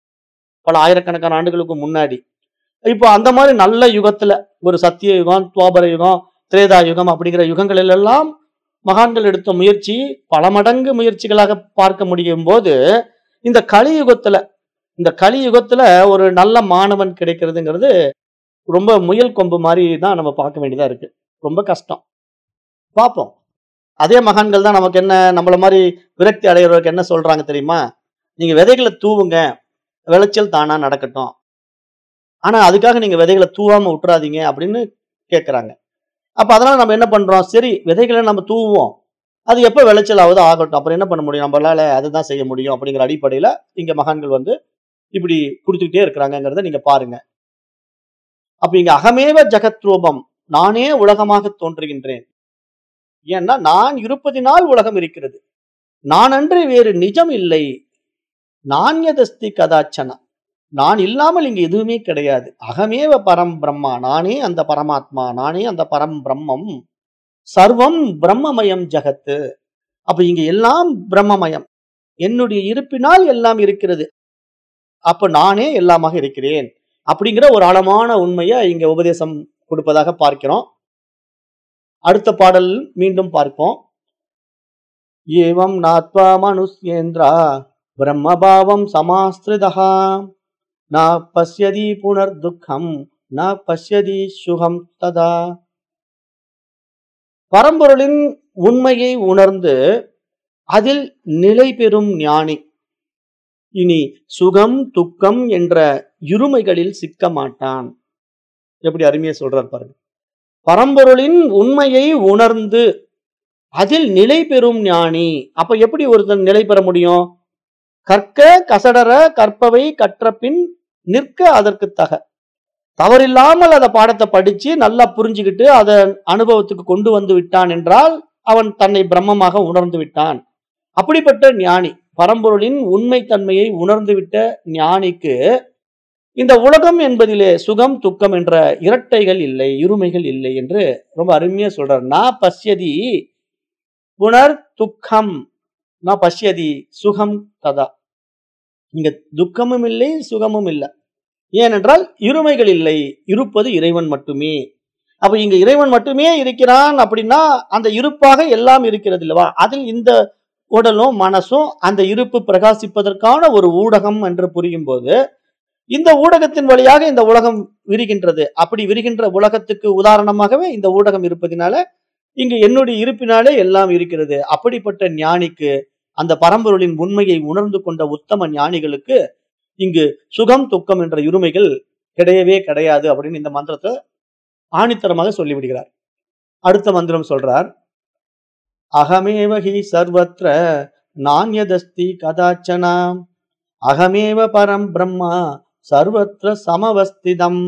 பல ஆயிரக்கணக்கான ஆண்டுகளுக்கு முன்னாடி இப்போ அந்த மாதிரி நல்ல யுகத்துல ஒரு சத்திய யுகம் துவாபர யுகம் திரேதா யுகம் அப்படிங்கிற யுகங்களில் எல்லாம் மகான்கள் எடுத்த முயற்சி பல மடங்கு முயற்சிகளாக பார்க்க முடியும் போது இந்த கலியுகத்துல இந்த கலியுகத்துல ஒரு நல்ல மாணவன் கிடைக்கிறதுங்கிறது ரொம்ப முயல் கொம்பு மாதிரி தான் நம்ம பார்க்க வேண்டியதா இருக்கு ரொம்ப கஷ்டம் பார்ப்போம் அதே மகான்கள் தான் நமக்கு என்ன நம்மள மாதிரி விரக்தி அடைகிறவருக்கு என்ன சொல்றாங்க தெரியுமா நீங்க விதைகளை தூவுங்க விளைச்சல் தானா நடக்கட்டும் ஆனா அதுக்காக நீங்க விதைகளை தூவாம விட்டுறாதீங்க அப்படின்னு கேட்கறாங்க அப்ப அதனால நம்ம என்ன பண்றோம் சரி விதைகளை நம்ம தூவுவோம் அது எப்ப விளைச்சல் ஆகுதோ ஆகட்டும் அப்புறம் என்ன பண்ண முடியும் நம்மளால அதுதான் செய்ய முடியும் அப்படிங்கிற அடிப்படையில இங்க மகான்கள் வந்து இப்படி கொடுத்துக்கிட்டே இருக்கிறாங்கிறத நீங்க பாருங்க அப்ப இங்க அகமேவ ஜெகத் ரூபம் நானே உலகமாக தோன்றுகின்றேன் ஏன்னா நான் இருப்பதினால் உலகம் இருக்கிறது நான் அன்று வேறு நிஜம் இல்லை நான்யதஸ்தி கதாச்சனா நான் இல்லாமல் இங்க எதுவுமே கிடையாது அகமேவ பரம் பிரம்மா நானே அந்த பரமாத்மா நானே அந்த பரம் பிரம்மம் சர்வம் பிரம்மமயம் ஜகத்து அப்ப இங்க எல்லாம் பிரம்மமயம் என்னுடைய இருப்பினால் எல்லாம் இருக்கிறது அப்ப நானே எல்லாமாக இருக்கிறேன் அப்படிங்கிற ஒரு ஆழமான உண்மையை இங்க உபதேசம் கொடுப்பதாக பார்க்கிறோம் அடுத்த பாடல் மீண்டும் பார்ப்போம் ஏவம் நாத்வா மனுஷ்யேந்திரா பிரம்மபாவம் சமாஸ்திருதா ந பசியதி புனர் துக்கம் ந பசியதி சுகம் ததா பரம்பொருளின் உண்மையை உணர்ந்து அதில் நிலை பெறும் ஞானி இனி சுகம் துக்கம் என்ற இருமைகளில் சிக்க மாட்டான் எப்படி அருமையா சொல்றார் பாருங்க பரம்பொருளின் உண்மையை உணர்ந்து அதில் நிலை பெறும் ஞானி அப்ப எப்படி ஒருத்தன் நிலை பெற முடியும் கற்க கசடர கற்பவை கற்ற பின் நிற்க அதற்கு தக தவறில்லாமல் அந்த பாடத்தை படிச்சு நல்லா புரிஞ்சுக்கிட்டு அதை அனுபவத்துக்கு கொண்டு வந்து விட்டான் என்றால் அவன் தன்னை பிரம்மமாக உணர்ந்து விட்டான் அப்படிப்பட்ட ஞானி பரம்பொருளின் உண்மைத்தன்மையை உணர்ந்துவிட்ட ஞானிக்கு இந்த உலகம் என்பதிலே சுகம் துக்கம் என்ற இரட்டைகள் இல்லை இருமைகள் இல்லை என்று ரொம்ப அருமையா சொல்றார் நான் பசியதி புனர் துக்கம் நான் பசியதி சுகம் ததா இங்க துக்கமும் இல்லை சுகமும் இல்லை ஏனென்றால் இருமைகள் இல்லை இருப்பது இறைவன் மட்டுமே அப்ப இங்க இறைவன் மட்டுமே இருக்கிறான் அப்படின்னா அந்த இருப்பாக எல்லாம் இருக்கிறது இல்லவா அதில் இந்த உடலும் மனசும் அந்த இருப்பு பிரகாசிப்பதற்கான ஒரு ஊடகம் என்று புரியும் போது இந்த ஊடகத்தின் வழியாக இந்த உலகம் விரிகின்றது அப்படி விரிகின்ற உலகத்துக்கு உதாரணமாகவே இந்த ஊடகம் இருப்பதினால இங்கு என்னுடைய இருப்பினாலே எல்லாம் இருக்கிறது அப்படிப்பட்ட ஞானிக்கு அந்த பரம்பொருளின் உண்மையை உணர்ந்து கொண்ட உத்தம ஞானிகளுக்கு இங்கு சுகம் துக்கம் என்ற இருமைகள் கிடையவே கிடையாது அப்படின்னு இந்த மந்திரத்தை ஆணித்தரமாக சொல்லிவிடுகிறார் அடுத்த மந்திரம் சொல்றார் அகமேவ ஹி சர்வத்ர நான்யதஸ்தி கதாச்சனா அகமேவ பரம் பிரம்மா சர்வத்ர சமவஸ்திதம்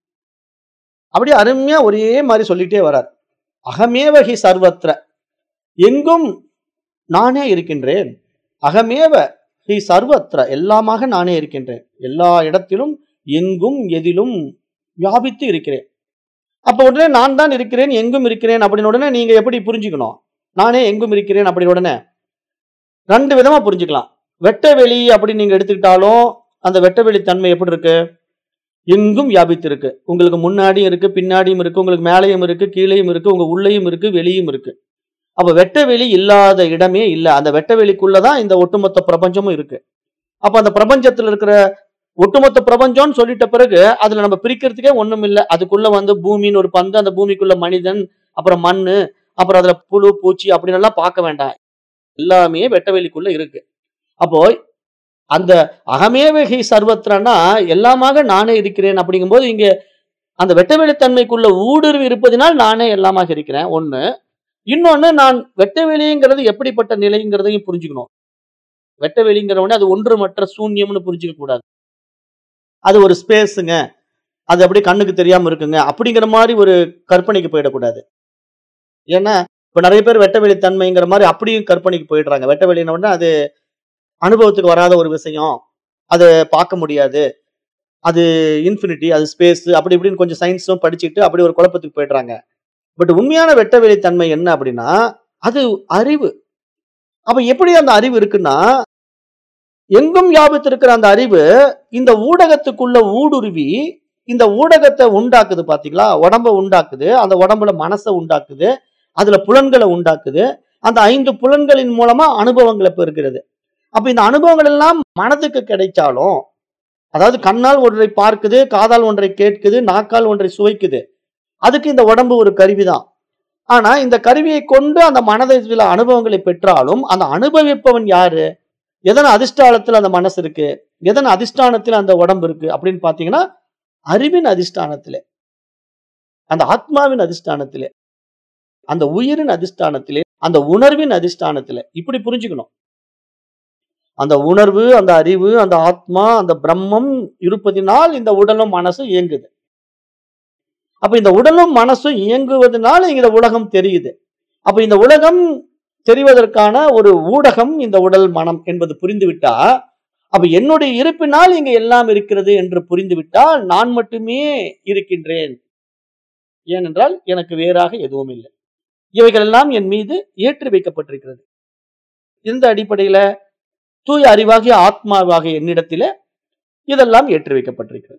அப்படி அருமையா ஒரே மாதிரி சொல்லிட்டே வரார் அகமேவ ஹி சர்வத்ர எங்கும் நானே இருக்கின்றேன் அகமேவ ஹி சர்வத்ர எல்லாமாக நானே இருக்கின்றேன் எல்லா இடத்திலும் எங்கும் எதிலும் வியாபித்து இருக்கிறேன் அப்ப உடனே நான் தான் இருக்கிறேன் எங்கும் இருக்கிறேன் அப்படின்னு உடனே நீங்க எப்படி புரிஞ்சுக்கணும் நானே எங்கும் இருக்கிறேன் அப்படி உடனே ரெண்டு விதமா புரிஞ்சுக்கலாம் வெட்ட வெளி அப்படின்னு நீங்க எடுத்துக்கிட்டாலும் அந்த வெட்ட வெளி தன்மை எப்படி இருக்கு எங்கும் வியாபித்து இருக்கு உங்களுக்கு முன்னாடியும் இருக்கு பின்னாடியும் இருக்கு உங்களுக்கு மேலேயும் இருக்கு கீழேயும் இருக்கு உங்க உள்ளேயும் இருக்கு வெளியும் இருக்கு அப்ப வெட்ட வெளி இல்லாத இடமே இல்லை அந்த வெட்ட வெளிக்குள்ளதான் இந்த ஒட்டுமொத்த பிரபஞ்சமும் இருக்கு அப்ப அந்த பிரபஞ்சத்துல இருக்கிற ஒட்டுமொத்த பிரபஞ்சம்னு சொல்லிட்ட பிறகு அதுல நம்ம பிரிக்கிறதுக்கே ஒண்ணும் இல்லை அதுக்குள்ள வந்து பூமின்னு ஒரு பந்து அந்த பூமிக்குள்ள மனிதன் அப்புறம் மண்ணு அப்புறம் அதுல புழு பூச்சி அப்படின்னு எல்லாம் பார்க்க வேண்டாம் எல்லாமே வெட்டவெளிக்குள்ள இருக்கு அப்போ அந்த அகமேவகை சர்வத்திரனா எல்லாமாக நானே இருக்கிறேன் அப்படிங்கும்போது இங்க அந்த வெட்டவெளித்தன்மைக்குள்ள ஊடுருவி இருப்பதினால் நானே எல்லாமாக இருக்கிறேன் ஒண்ணு இன்னொன்னு நான் வெட்டவெளிங்கிறது எப்படிப்பட்ட நிலைங்கிறதையும் புரிஞ்சுக்கணும் வெட்டவெளிங்கிற உடனே அது ஒன்று மற்ற சூன்யம்னு புரிஞ்சுக்க கூடாது அது ஒரு ஸ்பேஸுங்க அது அப்படியே கண்ணுக்கு தெரியாம இருக்குங்க அப்படிங்கிற மாதிரி ஒரு கற்பனைக்கு போயிடக்கூடாது ஏன்னா இப்ப நிறைய பேர் வெட்டவெளி தன்மைங்கிற மாதிரி அப்படியும் கற்பனைக்கு போயிடுறாங்க வெட்டவெளின உடனே அது அனுபவத்துக்கு வராத ஒரு விஷயம் அதை பார்க்க முடியாது அது இன்ஃபினிட்டி அது ஸ்பேஸ் அப்படி இப்படின்னு கொஞ்சம் சயின்ஸும் படிச்சுட்டு அப்படி ஒரு குழப்பத்துக்கு போயிடுறாங்க பட் உண்மையான வெட்டவெளி தன்மை என்ன அப்படின்னா அது அறிவு அப்ப எப்படி அந்த அறிவு இருக்குன்னா எங்கும் வியாபித்திருக்கிற அந்த அறிவு இந்த ஊடகத்துக்குள்ள ஊடுருவி இந்த ஊடகத்தை உண்டாக்குது பாத்தீங்களா உடம்ப உண்டாக்குது அந்த உடம்புல மனசை உண்டாக்குது அதுல புலன்களை உண்டாக்குது அந்த ஐந்து புலன்களின் மூலமா அனுபவங்களை பெறுகிறது அப்ப இந்த அனுபவங்கள் எல்லாம் மனதுக்கு கிடைச்சாலும் அதாவது கண்ணால் ஒன்றை பார்க்குது காதால் ஒன்றை கேட்குது நாக்கால் ஒன்றை சுவைக்குது அதுக்கு இந்த உடம்பு ஒரு கருவிதான் ஆனா இந்த கருவியை கொண்டு அந்த மனதை சில அனுபவங்களை பெற்றாலும் அந்த அனுபவிப்பவன் யாரு எதன் அதிஷ்டானத்தில் அந்த மனசு இருக்கு எதன் அதிஷ்டானத்தில் அந்த உடம்பு இருக்கு அப்படின்னு பாத்தீங்கன்னா அறிவின் அதிஷ்டானத்திலே அந்த ஆத்மாவின் அதிஷ்டானத்திலே அந்த உயிரின் அதிஷ்டானத்திலே அந்த உணர்வின் அதிஷ்டானத்திலே இப்படி புரிஞ்சுக்கணும் அந்த உணர்வு அந்த அறிவு அந்த ஆத்மா அந்த பிரம்மம் இருப்பதினால் இந்த உடலும் மனசும் இயங்குது அப்ப இந்த உடலும் மனசும் இயங்குவதனால இந்த உலகம் தெரியுது அப்ப இந்த உலகம் தெரிவதற்கான ஒரு ஊடகம் இந்த உடல் மனம் என்பது புரிந்துவிட்டா அப்ப என்னுடைய இருப்பினால் இங்க எல்லாம் இருக்கிறது என்று புரிந்துவிட்டால் நான் மட்டுமே இருக்கின்றேன் ஏனென்றால் எனக்கு வேறாக எதுவும் இல்லை இவைகள் எல்லாம் என் மீது ஏற்றி வைக்கப்பட்டிருக்கிறது இந்த அடிப்படையில தூய அறிவாகிய ஆத்மாவாகிய என்னிடத்தில இதெல்லாம் ஏற்றி வைக்கப்பட்டிருக்கிறது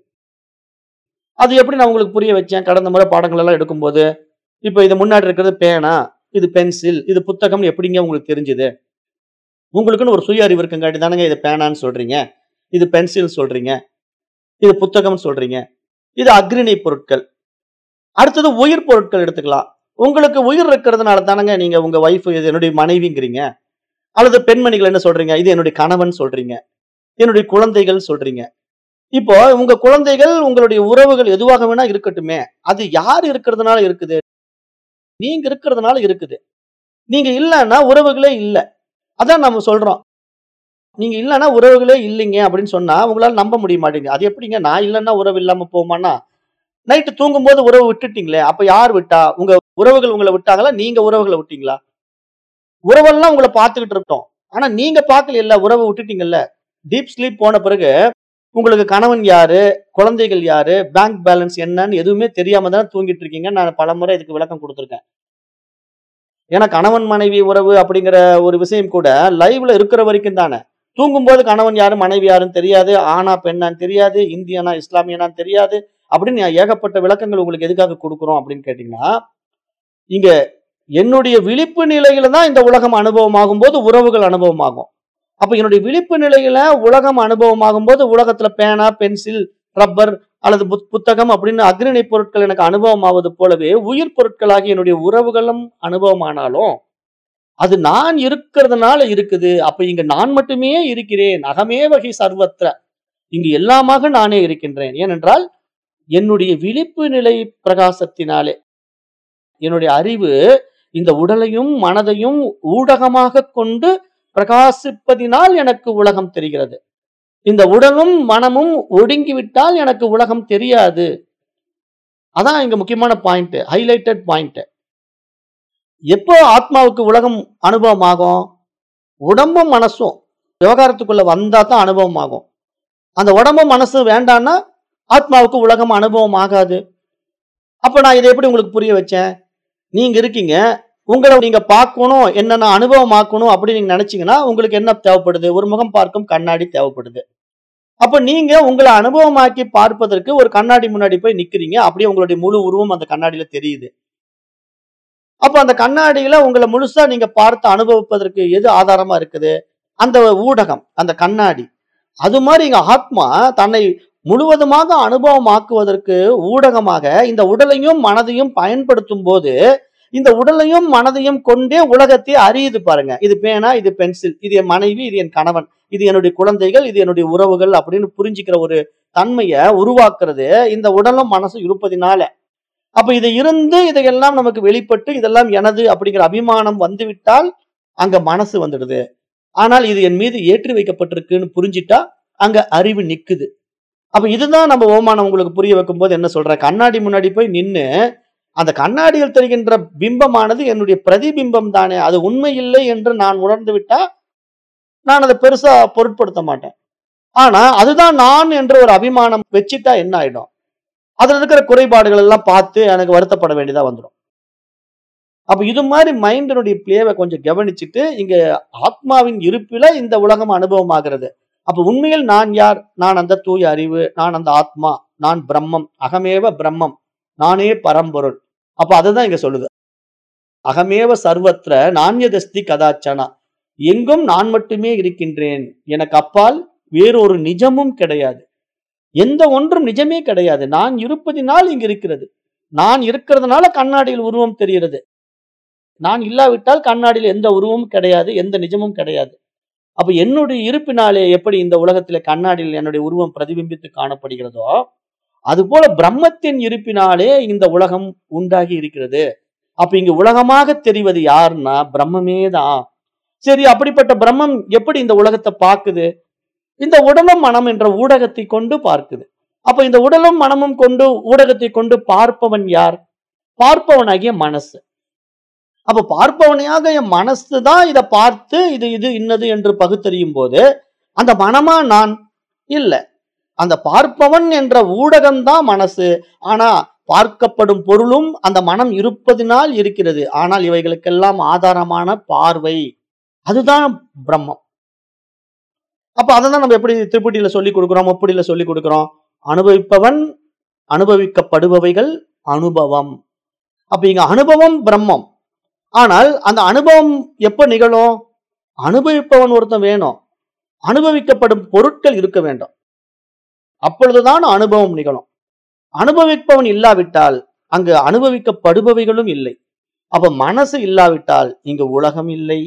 அது எப்படி நான் உங்களுக்கு புரிய வச்சேன் கடந்த முறை பாடங்கள் எல்லாம் எடுக்கும்போது இப்போ இது முன்னாடி இருக்கிறது பேனா இது பென்சில் இது புத்தகம் எப்படிங்க உங்களுக்கு தெரிஞ்சுது உங்களுக்குன்னு ஒரு சுய அறிவு இருக்குங்காட்டி தானங்க இது பேனான்னு சொல்றீங்க இது பென்சில் சொல்றீங்க இது புத்தகம் சொல்றீங்க இது அக்ரிணை பொருட்கள் அடுத்தது உயிர் பொருட்கள் எடுத்துக்கலாம் உங்களுக்கு உயிர் இருக்கிறதுனால தானங்க நீங்க உங்க ஒய்ஃப் இது என்னுடைய மனைவிங்கிறீங்க அல்லது பெண்மணிகள் என்ன சொல்றீங்க இது என்னுடைய கணவன் சொல்றீங்க என்னுடைய குழந்தைகள் சொல்றீங்க இப்போ உங்க குழந்தைகள் உங்களுடைய உறவுகள் எதுவாக வேணா இருக்கட்டுமே அது யார் இருக்கிறதுனால இருக்குது நீங்க இருக்கிறதுனால இருக்குது நீங்க இல்லைன்னா உறவுகளே இல்லை அதான் நம்ம சொல்றோம் நீங்க இல்லைன்னா உறவுகளே இல்லைங்க அப்படின்னு சொன்னா உங்களால நம்ப முடிய மாட்டேங்குது அது எப்படிங்க நான் இல்லைன்னா உறவு இல்லாம போமானா நைட்டு தூங்கும்போது உறவு விட்டுட்டீங்களே அப்ப யார் விட்டா உங்க உறவுகள் உங்களை விட்டாங்களா நீங்க உறவுகளை விட்டீங்களா உறவெல்லாம் உங்களை பார்த்துக்கிட்டு இருக்கோம் ஆனா நீங்க பார்க்கல இல்ல உறவு விட்டுட்டீங்கல்ல டீப் ஸ்லீப் போன பிறகு உங்களுக்கு கணவன் யாரு குழந்தைகள் யாரு பேங்க் பேலன்ஸ் என்னன்னு எதுவுமே தெரியாம தானே தூங்கிட்டு இருக்கீங்க நான் பலமுறை இதுக்கு விளக்கம் கொடுத்துருக்கேன் ஏன்னா கணவன் மனைவி உறவு அப்படிங்கிற ஒரு விஷயம் கூட லைவ்ல இருக்கிற வரைக்கும் தானே தூங்கும்போது கணவன் யாரு மனைவி யாருன்னு தெரியாது ஆனா பெண்ணான்னு தெரியாது இந்தியனா இஸ்லாமியனான்னு தெரியாது அப்படின்னு ஏகப்பட்ட விளக்கங்கள் உங்களுக்கு எதுக்காக கொடுக்குறோம் அப்படின்னு கேட்டீங்கன்னா இங்க என்னுடைய விழிப்பு நிலையில தான் இந்த உலகம் அனுபவமாகும் போது உறவுகள் அனுபவமாகும் அப்ப என்னுடைய விழிப்பு நிலையில உலகம் அனுபவமாகும் போது உலகத்துல பேனா பென்சில் ரப்பர் அல்லது புத்- புத்தகம் அப்படின்னு அக்ரிணை பொருட்கள் எனக்கு அனுபவமாவது போலவே உயிர் பொருட்களாகி என்னுடைய உறவுகளும் அனுபவமானாலும் அது நான் இருக்கிறதுனால இருக்குது அப்ப இங்க நான் மட்டுமே இருக்கிறேன் அகமே வகை சர்வத்திர இங்கு எல்லாமாக நானே இருக்கின்றேன் ஏனென்றால் என்னுடைய விழிப்பு நிலை பிரகாசத்தினாலே என்னுடைய அறிவு இந்த உடலையும் மனதையும் ஊடகமாக கொண்டு பிரகாசிப்பதினால் எனக்கு உலகம் தெரிகிறது இந்த உடலும் மனமும் ஒடுங்கிவிட்டால் எனக்கு உலகம் தெரியாது அதான் இங்க முக்கியமான பாயிண்ட் ஹைலைட்டட் பாயிண்ட் எப்போ ஆத்மாவுக்கு உலகம் அனுபவம் ஆகும் உடம்பும் மனசும் விவகாரத்துக்குள்ள வந்தா தான் அனுபவம் ஆகும் அந்த உடம்பும் மனசு வேண்டான்னா ஆத்மாவுக்கு உலகம் அனுபவம் ஆகாது அப்ப நான் இதை எப்படி உங்களுக்கு புரிய வச்சேன் நீங்க இருக்கீங்க உங்களை நீங்க பார்க்கணும் என்னென்ன அனுபவம் ஆக்கணும் அப்படின்னு நீங்க நினைச்சீங்கன்னா உங்களுக்கு என்ன தேவைப்படுது ஒரு முகம் பார்க்கும் கண்ணாடி தேவைப்படுது அப்ப நீங்க உங்களை அனுபவமாக்கி பார்ப்பதற்கு ஒரு கண்ணாடி முன்னாடி போய் நிக்கிறீங்க அப்படியே உங்களுடைய முழு உருவம் அந்த கண்ணாடியில தெரியுது அப்ப அந்த கண்ணாடியில உங்களை முழுசா நீங்க பார்த்து அனுபவிப்பதற்கு எது ஆதாரமா இருக்குது அந்த ஊடகம் அந்த கண்ணாடி அது மாதிரி இங்க ஆத்மா தன்னை முழுவதுமாக அனுபவமாக்குவதற்கு ஊடகமாக இந்த உடலையும் மனதையும் பயன்படுத்தும் போது இந்த உடலையும் மனதையும் கொண்டே உலகத்தை அறியுது பாருங்க இது பேனா இது பென்சில் இது என் மனைவி இது என் கணவன் இது என்னுடைய குழந்தைகள் இது என்னுடைய உறவுகள் அப்படின்னு புரிஞ்சுக்கிற ஒரு தன்மையை உருவாக்குறது இந்த உடலும் மனசும் இருப்பதினால அப்ப இது இருந்து இதையெல்லாம் நமக்கு வெளிப்பட்டு இதெல்லாம் எனது அப்படிங்கிற அபிமானம் வந்துவிட்டால் அங்க மனசு வந்துடுது ஆனால் இது என் மீது ஏற்றி வைக்கப்பட்டிருக்குன்னு புரிஞ்சிட்டா அங்க அறிவு நிக்குது அப்ப இதுதான் நம்ம ஓமானம் உங்களுக்கு புரிய வைக்கும் போது என்ன சொல்ற கண்ணாடி முன்னாடி போய் நின்னு அந்த கண்ணாடியில் தெரிகின்ற பிம்பமானது என்னுடைய பிரதிபிம்பம் தானே அது உண்மை இல்லை என்று நான் உணர்ந்து விட்டா நான் அதை பெருசா பொருட்படுத்த மாட்டேன் ஆனா அதுதான் நான் என்ற ஒரு அபிமானம் வச்சுட்டா என்ன ஆயிடும் அதுல இருக்கிற குறைபாடுகள் எல்லாம் பார்த்து எனக்கு வருத்தப்பட வேண்டியதா வந்துடும் அப்ப இது மாதிரி மைண்டினுடைய பிளேவை கொஞ்சம் கவனிச்சுட்டு இங்க ஆத்மாவின் இருப்பில இந்த உலகம் அனுபவமாகிறது அப்ப உண்மையில் நான் யார் நான் அந்த தூய அறிவு நான் அந்த ஆத்மா நான் பிரம்மம் அகமேவ பிரம்மம் நானே பரம்பொருள் அப்ப அதுதான் இங்க சொல்லுது அகமேவ சர்வத்திர நாண்யதஸ்தி கதாச்சனா எங்கும் நான் மட்டுமே இருக்கின்றேன் எனக்கு அப்பால் வேறொரு நிஜமும் கிடையாது எந்த ஒன்றும் நிஜமே கிடையாது நான் இருப்பதினால் இங்கு இருக்கிறது நான் இருக்கிறதுனால கண்ணாடியில் உருவம் தெரிகிறது நான் இல்லாவிட்டால் கண்ணாடியில் எந்த உருவமும் கிடையாது எந்த நிஜமும் கிடையாது அப்ப என்னுடைய இருப்பினாலே எப்படி இந்த உலகத்திலே கண்ணாடியில் என்னுடைய உருவம் பிரதிபிம்பித்து காணப்படுகிறதோ அதுபோல பிரம்மத்தின் இருப்பினாலே இந்த உலகம் உண்டாகி இருக்கிறது அப்ப இங்க உலகமாக தெரிவது யாருன்னா பிரம்மமே தான் சரி அப்படிப்பட்ட பிரம்மம் எப்படி இந்த உலகத்தை பார்க்குது இந்த உடலும் மனம் என்ற ஊடகத்தை கொண்டு பார்க்குது அப்ப இந்த உடலும் மனமும் கொண்டு ஊடகத்தை கொண்டு பார்ப்பவன் யார் பார்ப்பவனாகிய மனசு அப்ப பார்ப்பவனையாக என் மனசு தான் இதை பார்த்து இது இது இன்னது என்று பகுத்தறியும் போது அந்த மனமா நான் இல்ல அந்த பார்ப்பவன் என்ற ஊடகம் தான் மனசு ஆனா பார்க்கப்படும் பொருளும் அந்த மனம் இருப்பதினால் இருக்கிறது ஆனால் இவைகளுக்கெல்லாம் ஆதாரமான பார்வை அதுதான் பிரம்மம் அப்ப அதை தான் நம்ம எப்படி திருப்பட்டியில சொல்லி கொடுக்கிறோம் முப்படியில சொல்லி கொடுக்கிறோம் அனுபவிப்பவன் அனுபவிக்கப்படுபவைகள் அனுபவம் அப்ப இங்க அனுபவம் பிரம்மம் ஆனால் அந்த அனுபவம் எப்ப நிகழும் அனுபவிப்பவன் ஒருத்தன் வேணும் அனுபவிக்கப்படும் பொருட்கள் இருக்க வேண்டும் அப்பொழுதுதான் அனுபவம் நிகழும் அனுபவிப்பவன் இல்லாவிட்டால் அங்கு அனுபவிக்கப்படுபவைகளும் இல்லை அப்ப மனசு இல்லாவிட்டால் இங்க உலகம் இல்லை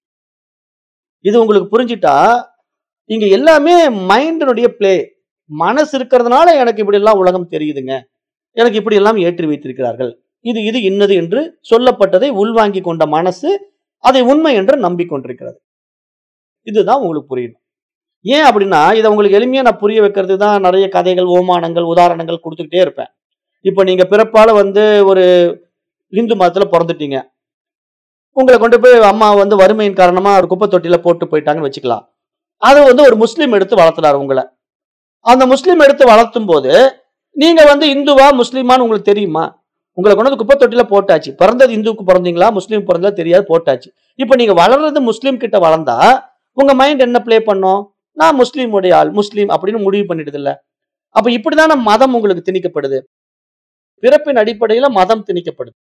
இது உங்களுக்கு புரிஞ்சிட்டா இங்க எல்லாமே மைண்டினுடைய பிளே மனசு இருக்கிறதுனால எனக்கு இப்படி எல்லாம் உலகம் தெரியுதுங்க எனக்கு இப்படி எல்லாம் ஏற்றி வைத்திருக்கிறார்கள் இது இது இன்னது என்று சொல்லப்பட்டதை உள்வாங்கி கொண்ட மனசு அதை உண்மை என்று நம்பிக்கொண்டிருக்கிறது இதுதான் உங்களுக்கு புரியணும் ஏன் அப்படின்னா இதை உங்களுக்கு எளிமையா நான் புரிய வைக்கிறது தான் நிறைய கதைகள் ஓமானங்கள் உதாரணங்கள் கொடுத்துக்கிட்டே இருப்பேன் இப்போ நீங்க பிறப்பால வந்து ஒரு இந்து மதத்துல பிறந்துட்டீங்க உங்களை கொண்டு போய் அம்மா வந்து வறுமையின் காரணமா ஒரு குப்பை தொட்டியில போட்டு போயிட்டாங்கன்னு வச்சுக்கலாம் அதை வந்து ஒரு முஸ்லீம் எடுத்து வளர்த்துறாரு உங்களை அந்த முஸ்லீம் எடுத்து வளர்த்தும் போது நீங்க வந்து இந்துவா முஸ்லீமான்னு உங்களுக்கு தெரியுமா உங்களை கொண்டு வந்து குப்பை தொட்டில போட்டாச்சு பிறந்தது இந்துவுக்கு பிறந்தீங்களா முஸ்லீம் பிறந்ததா தெரியாது போட்டாச்சு இப்போ நீங்க வளர்றது முஸ்லீம் கிட்ட வளர்ந்தா உங்க மைண்ட் என்ன ப்ளே பண்ணும் நான் முஸ்லீம் உடைய ஆள் முஸ்லீம் அப்படின்னு முடிவு பண்ணிடுது இல்ல அப்ப இப்படிதான மதம் உங்களுக்கு திணிக்கப்படுது பிறப்பின் அடிப்படையில மதம் திணிக்கப்படுது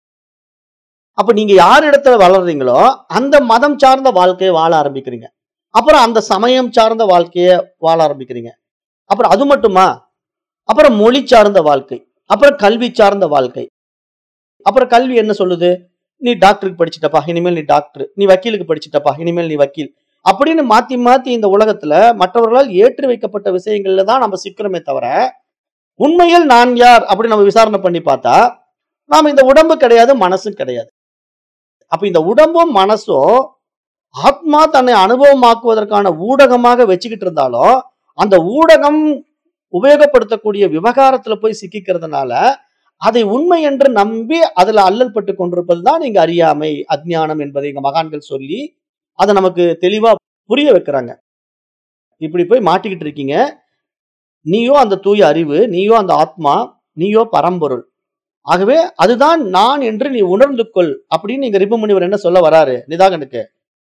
அப்ப நீங்க யார் இடத்துல வளர்றீங்களோ அந்த மதம் சார்ந்த வாழ்க்கையை வாழ ஆரம்பிக்கிறீங்க அப்புறம் அந்த சமயம் சார்ந்த வாழ்க்கையை வாழ ஆரம்பிக்கிறீங்க அப்புறம் அது மட்டுமா அப்புறம் மொழி சார்ந்த வாழ்க்கை அப்புறம் கல்வி சார்ந்த வாழ்க்கை அப்புறம் கல்வி என்ன சொல்லுது நீ டாக்டருக்கு படிச்சிட்டப்பா இனிமேல் நீ டாக்டர் நீ வக்கீலுக்கு படிச்சிட்டப்பா இனிமேல் நீ வக்கீல் அப்படின்னு மாத்தி மாத்தி இந்த உலகத்துல மற்றவர்களால் ஏற்றி வைக்கப்பட்ட விஷயங்கள்ல தான் நம்ம சிக்கிறோமே தவிர உண்மையில் நான் யார் அப்படின்னு நம்ம விசாரணை பண்ணி பார்த்தா நாம இந்த உடம்பு கிடையாது மனசும் கிடையாது அப்ப இந்த உடம்பும் மனசும் ஆத்மா தன்னை அனுபவமாக்குவதற்கான ஊடகமாக வச்சுக்கிட்டு இருந்தாலும் அந்த ஊடகம் உபயோகப்படுத்தக்கூடிய விவகாரத்துல போய் சிக்கிக்கிறதுனால அதை உண்மை என்று நம்பி அதுல அல்லல் பட்டு கொண்டிருப்பது தான் இங்க அறியாமை அஜ்ஞானம் என்பதை இங்க மகான்கள் சொல்லி அதை நமக்கு தெளிவா புரிய வைக்கிறாங்க இப்படி போய் மாட்டிக்கிட்டு இருக்கீங்க நீயோ அந்த தூய அறிவு நீயோ அந்த ஆத்மா நீயோ பரம்பொருள் ஆகவே அதுதான் நான் என்று நீ உணர்ந்து கொள் அப்படின்னு இங்க ரிபுமுனிவர் என்ன சொல்ல வராரு நிதாகனுக்கு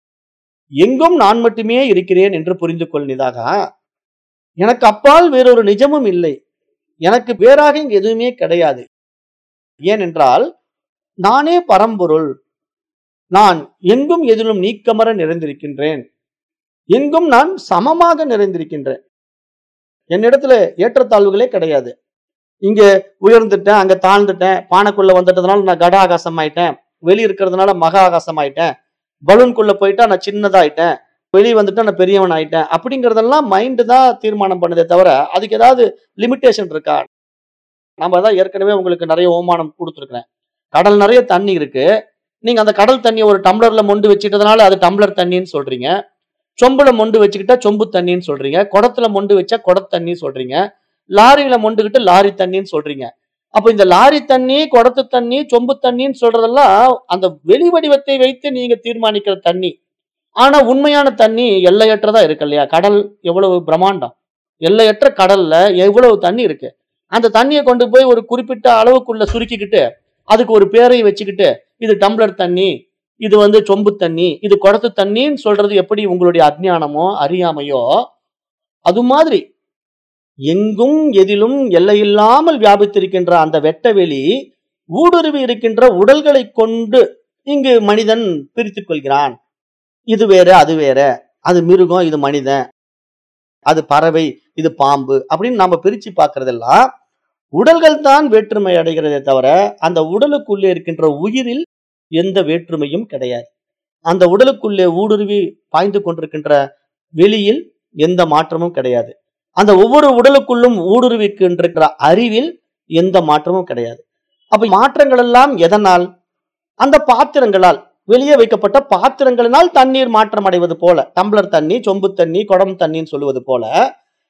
எங்கும் நான் மட்டுமே இருக்கிறேன் என்று புரிந்து கொள் நிதாகா எனக்கு அப்பால் வேறொரு நிஜமும் இல்லை எனக்கு வேறாக இங்க எதுவுமே கிடையாது ஏனென்றால் நானே பரம்பொருள் நான் எங்கும் எதிலும் நீக்கமர நிறைந்திருக்கின்றேன் எங்கும் நான் சமமாக நிறைந்திருக்கின்றேன் என்னிடத்துல ஏற்றத்தாழ்வுகளே கிடையாது இங்க உயர்ந்துட்டேன் அங்க தாழ்ந்துட்டேன் பானைக்குள்ள வந்துட்டதுனால நான் கட ஆகாசம் ஆயிட்டேன் வெளிய இருக்கிறதுனால மகா ஆகாசம் ஆயிட்டேன் பலூன்குள்ள போயிட்டா நான் சின்னதாயிட்டேன் வெளியே வந்துட்டா நான் பெரியவன் ஆயிட்டேன் அப்படிங்கறதெல்லாம் மைண்டு தான் தீர்மானம் பண்ணுதே தவிர அதுக்கு ஏதாவது லிமிட்டேஷன் இருக்கா நம்ம தான் ஏற்கனவே உங்களுக்கு நிறைய ஓமானம் கொடுத்துருக்கிறேன் கடல் நிறைய தண்ணி இருக்கு நீங்க அந்த கடல் தண்ணியை ஒரு டம்ளர்ல மொண்டு வச்சுட்டதுனால அது டம்ளர் தண்ணின்னு சொல்றீங்க சொம்புல மொண்டு வச்சுக்கிட்டா சொம்பு தண்ணின்னு சொல்றீங்க குடத்துல மொண்டு வச்சா குட தண்ணி சொல்றீங்க லாரியில மொண்டுகிட்டு லாரி தண்ணின்னு சொல்றீங்க அப்ப இந்த லாரி தண்ணி குடத்து தண்ணி சொம்பு தண்ணின்னு சொல்றதெல்லாம் அந்த வெளி வடிவத்தை வைத்து நீங்க தீர்மானிக்கிற தண்ணி ஆனா உண்மையான தண்ணி எல்லையற்றதா இருக்கு இல்லையா கடல் எவ்வளவு பிரம்மாண்டம் எல்லையற்ற கடல்ல எவ்வளவு தண்ணி இருக்கு அந்த தண்ணியை கொண்டு போய் ஒரு குறிப்பிட்ட அளவுக்குள்ள சுருக்கிக்கிட்டு அதுக்கு ஒரு பேரை வச்சுக்கிட்டு இது டம்ளர் தண்ணி இது வந்து சொம்பு தண்ணி இது குடத்து தண்ணின்னு சொல்றது எப்படி உங்களுடைய அஜ்ஞானமோ அறியாமையோ அது மாதிரி எங்கும் எதிலும் எல்லையில்லாமல் வியாபித்திருக்கின்ற அந்த வெட்டவெளி ஊடுருவி இருக்கின்ற உடல்களை கொண்டு இங்கு மனிதன் பிரித்துக் கொள்கிறான் இது வேற அது வேற அது மிருகம் இது மனிதன் அது பறவை இது பாம்பு அப்படின்னு நாம பிரிச்சு பார்க்கறதெல்லாம் உடல்கள் தான் வேற்றுமை அடைகிறதே தவிர அந்த உடலுக்குள்ளே இருக்கின்ற உயிரில் எந்த வேற்றுமையும் கிடையாது அந்த உடலுக்குள்ளே ஊடுருவி பாய்ந்து கொண்டிருக்கின்ற வெளியில் எந்த மாற்றமும் கிடையாது அந்த ஒவ்வொரு உடலுக்குள்ளும் ஊடுருவிக்கின்ற அறிவில் எந்த மாற்றமும் கிடையாது அப்ப மாற்றங்கள் எல்லாம் எதனால் அந்த பாத்திரங்களால் வெளியே வைக்கப்பட்ட பாத்திரங்களினால் தண்ணீர் மாற்றம் அடைவது போல டம்ளர் தண்ணி சொம்பு தண்ணி குடம் தண்ணின்னு சொல்லுவது போல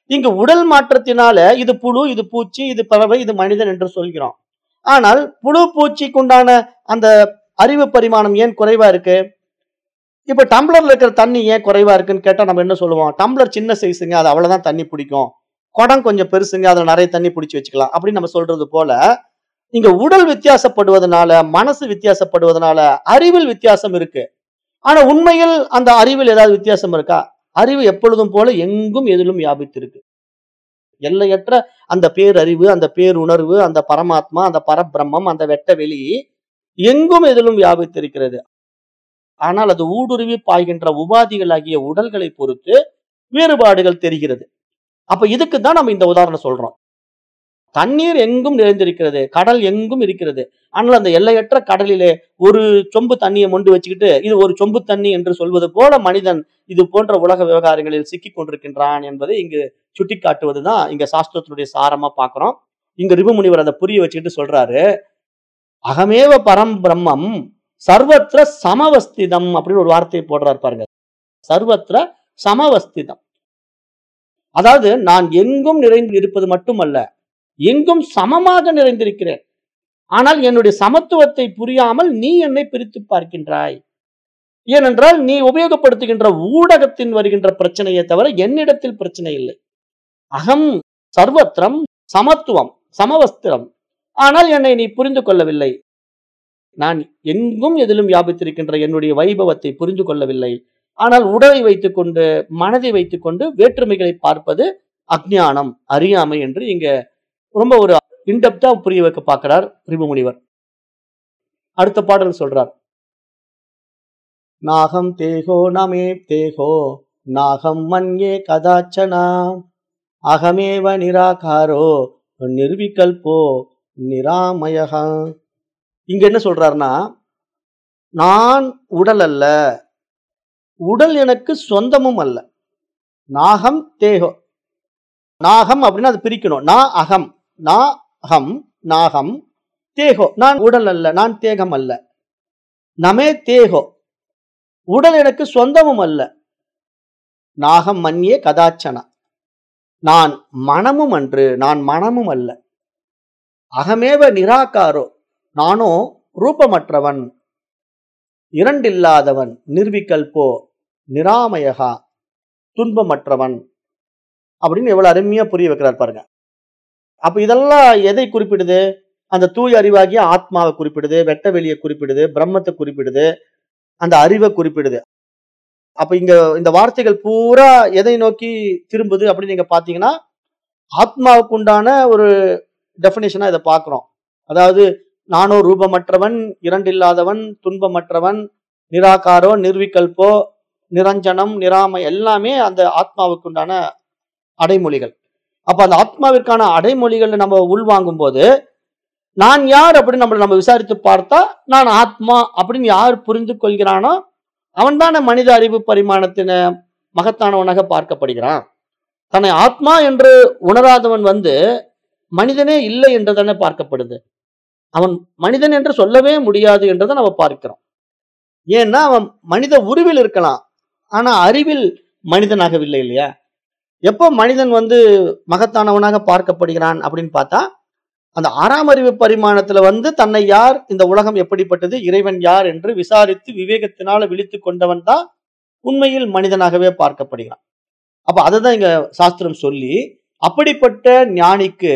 இங்கு உடல் மாற்றத்தினால இது புழு இது பூச்சி இது பறவை இது மனிதன் என்று சொல்கிறோம் ஆனால் புழு பூச்சிக்கு உண்டான அந்த அறிவு பரிமாணம் ஏன் குறைவா இருக்கு இப்ப டம்ளர்ல இருக்கிற தண்ணி ஏன் குறைவா இருக்குன்னு கேட்டா நம்ம என்ன சொல்லுவோம் டம்ளர் சின்ன சைஸுங்க அது அவ்வளவுதான் தண்ணி பிடிக்கும் குடம் கொஞ்சம் பெருசுங்க அதுல நிறைய தண்ணி பிடிச்சி வச்சுக்கலாம் அப்படின்னு நம்ம சொல்றது போல இங்க உடல் வித்தியாசப்படுவதனால மனசு வித்தியாசப்படுவதனால அறிவில் வித்தியாசம் இருக்கு ஆனா உண்மையில் அந்த அறிவில் ஏதாவது வித்தியாசம் இருக்கா அறிவு எப்பொழுதும் போல எங்கும் எதிலும் வியாபித்திருக்கு எல்லையற்ற அந்த பேரறிவு அந்த பேருணர்வு அந்த பரமாத்மா அந்த பரபிரம்மம் அந்த வெட்ட வெளி எங்கும் எதிலும் வியாபித்திருக்கிறது ஆனால் அது ஊடுருவி பாய்கின்ற உபாதிகளாகிய உடல்களை பொறுத்து வேறுபாடுகள் தெரிகிறது அப்ப இதுக்கு தான் நம்ம இந்த உதாரணம் சொல்றோம் தண்ணீர் எங்கும் நிறைந்திருக்கிறது கடல் எங்கும் இருக்கிறது ஆனால் அந்த எல்லையற்ற கடலிலே ஒரு சொம்பு தண்ணியை மொண்டு வச்சுக்கிட்டு இது ஒரு சொம்பு தண்ணி என்று சொல்வது போல மனிதன் இது போன்ற உலக விவகாரங்களில் சிக்கிக் கொண்டிருக்கின்றான் என்பதை இங்கு சுட்டிக்காட்டுவதுதான் இங்க சாஸ்திரத்தினுடைய சாரமா பார்க்கிறோம் இங்க ரிபு முனிவர் அதை புரிய வச்சுக்கிட்டு சொல்றாரு அகமேவ பரம் பிரம்மம் சர்வத்திர சமவஸ்திதம் அப்படின்னு ஒரு வார்த்தையை போடுறாரு பாருங்க சர்வத்திர சமவஸ்திதம் அதாவது நான் எங்கும் நிறைந்து இருப்பது மட்டுமல்ல எங்கும் சமமாக நிறைந்திருக்கிறேன் ஆனால் என்னுடைய சமத்துவத்தை புரியாமல் நீ என்னை பிரித்து பார்க்கின்றாய் ஏனென்றால் நீ உபயோகப்படுத்துகின்ற ஊடகத்தின் வருகின்ற பிரச்சனையை தவிர என்னிடத்தில் பிரச்சனை இல்லை அகம் சர்வத்திரம் சமத்துவம் சமவஸ்திரம் ஆனால் என்னை நீ புரிந்து கொள்ளவில்லை நான் எங்கும் எதிலும் வியாபித்திருக்கின்ற என்னுடைய வைபவத்தை புரிந்து கொள்ளவில்லை ஆனால் உடலை வைத்துக்கொண்டு மனதை வைத்துக்கொண்டு வேற்றுமைகளை பார்ப்பது அஜ்ஞானம் அறியாமை என்று இங்க ரொம்ப ஒரு இன்டெப்தா புரிய வைக்க பார்க்கிறார் ரிபுமுனிவர் அடுத்த பாடல் சொல்றார் நாகம் தேகோ நமே தேகோ நாகம் மன்யே கதாச்சனா அகமேவ நிராகாரோ நிர்விகல்போ நிராமயகா இங்க என்ன சொல்றாருன்னா நான் உடல் அல்ல உடல் எனக்கு சொந்தமும் அல்ல நாகம் தேகோ நாகம் அப்படின்னா அது பிரிக்கணும் நா அகம் நா அகம் நாகம் தேகோ நான் உடல் அல்ல நான் தேகம் அல்ல நமே தேகோ உடல் எனக்கு சொந்தமும் அல்ல நாகம் மன்யே கதாச்சனா நான் மனமும் அன்று நான் மனமும் அல்ல அகமேவ நிராகாரோ நானோ ரூபமற்றவன் இரண்டில்லாதவன் நிர்விகல்போ நிராமயகா துன்பமற்றவன் அப்படின்னு எவ்வளவு அருமையா புரிய வைக்கிறார் பாருங்க அப்ப இதெல்லாம் எதை குறிப்பிடுது அந்த தூய அறிவாகிய ஆத்மாவை குறிப்பிடுது வெட்ட வெளியை குறிப்பிடுது பிரம்மத்தை குறிப்பிடுது அந்த அறிவை குறிப்பிடுது அப்ப இங்க இந்த வார்த்தைகள் பூரா எதை நோக்கி திரும்புது அப்படின்னு நீங்க பாத்தீங்கன்னா ஆத்மாவுக்கு உண்டான ஒரு டெபினேஷனா இதை பார்க்கிறோம் அதாவது நானோ ரூபமற்றவன் இரண்டில்லாதவன் துன்பமற்றவன் நிராகாரோ நிர்விகல்போ நிரஞ்சனம் நிராமை எல்லாமே அந்த ஆத்மாவுக்கு உண்டான அடைமொழிகள் அப்ப அந்த ஆத்மாவிற்கான அடைமொழிகள் நம்ம உள்வாங்கும் போது நான் யார் அப்படின்னு நம்மளை நம்ம விசாரித்து பார்த்தா நான் ஆத்மா அப்படின்னு யார் புரிந்து கொள்கிறானோ அவன் தானே மனித அறிவு பரிமாணத்தின மகத்தானவனாக பார்க்கப்படுகிறான் தன்னை ஆத்மா என்று உணராதவன் வந்து மனிதனே இல்லை என்று தானே பார்க்கப்படுது அவன் மனிதன் என்று சொல்லவே முடியாது என்றதை நம்ம பார்க்கிறோம் ஏன்னா அவன் மனித உருவில் இருக்கலாம் ஆனா அறிவில் மனிதனாகவில்லை இல்லையா எப்போ மனிதன் வந்து மகத்தானவனாக பார்க்கப்படுகிறான் அப்படின்னு பார்த்தா அந்த ஆறாம் அறிவு பரிமாணத்துல வந்து தன்னை யார் இந்த உலகம் எப்படிப்பட்டது இறைவன் யார் என்று விசாரித்து விவேகத்தினால விழித்து கொண்டவன் தான் உண்மையில் மனிதனாகவே பார்க்கப்படுகிறான் அப்ப அதுதான் இங்க சாஸ்திரம் சொல்லி அப்படிப்பட்ட ஞானிக்கு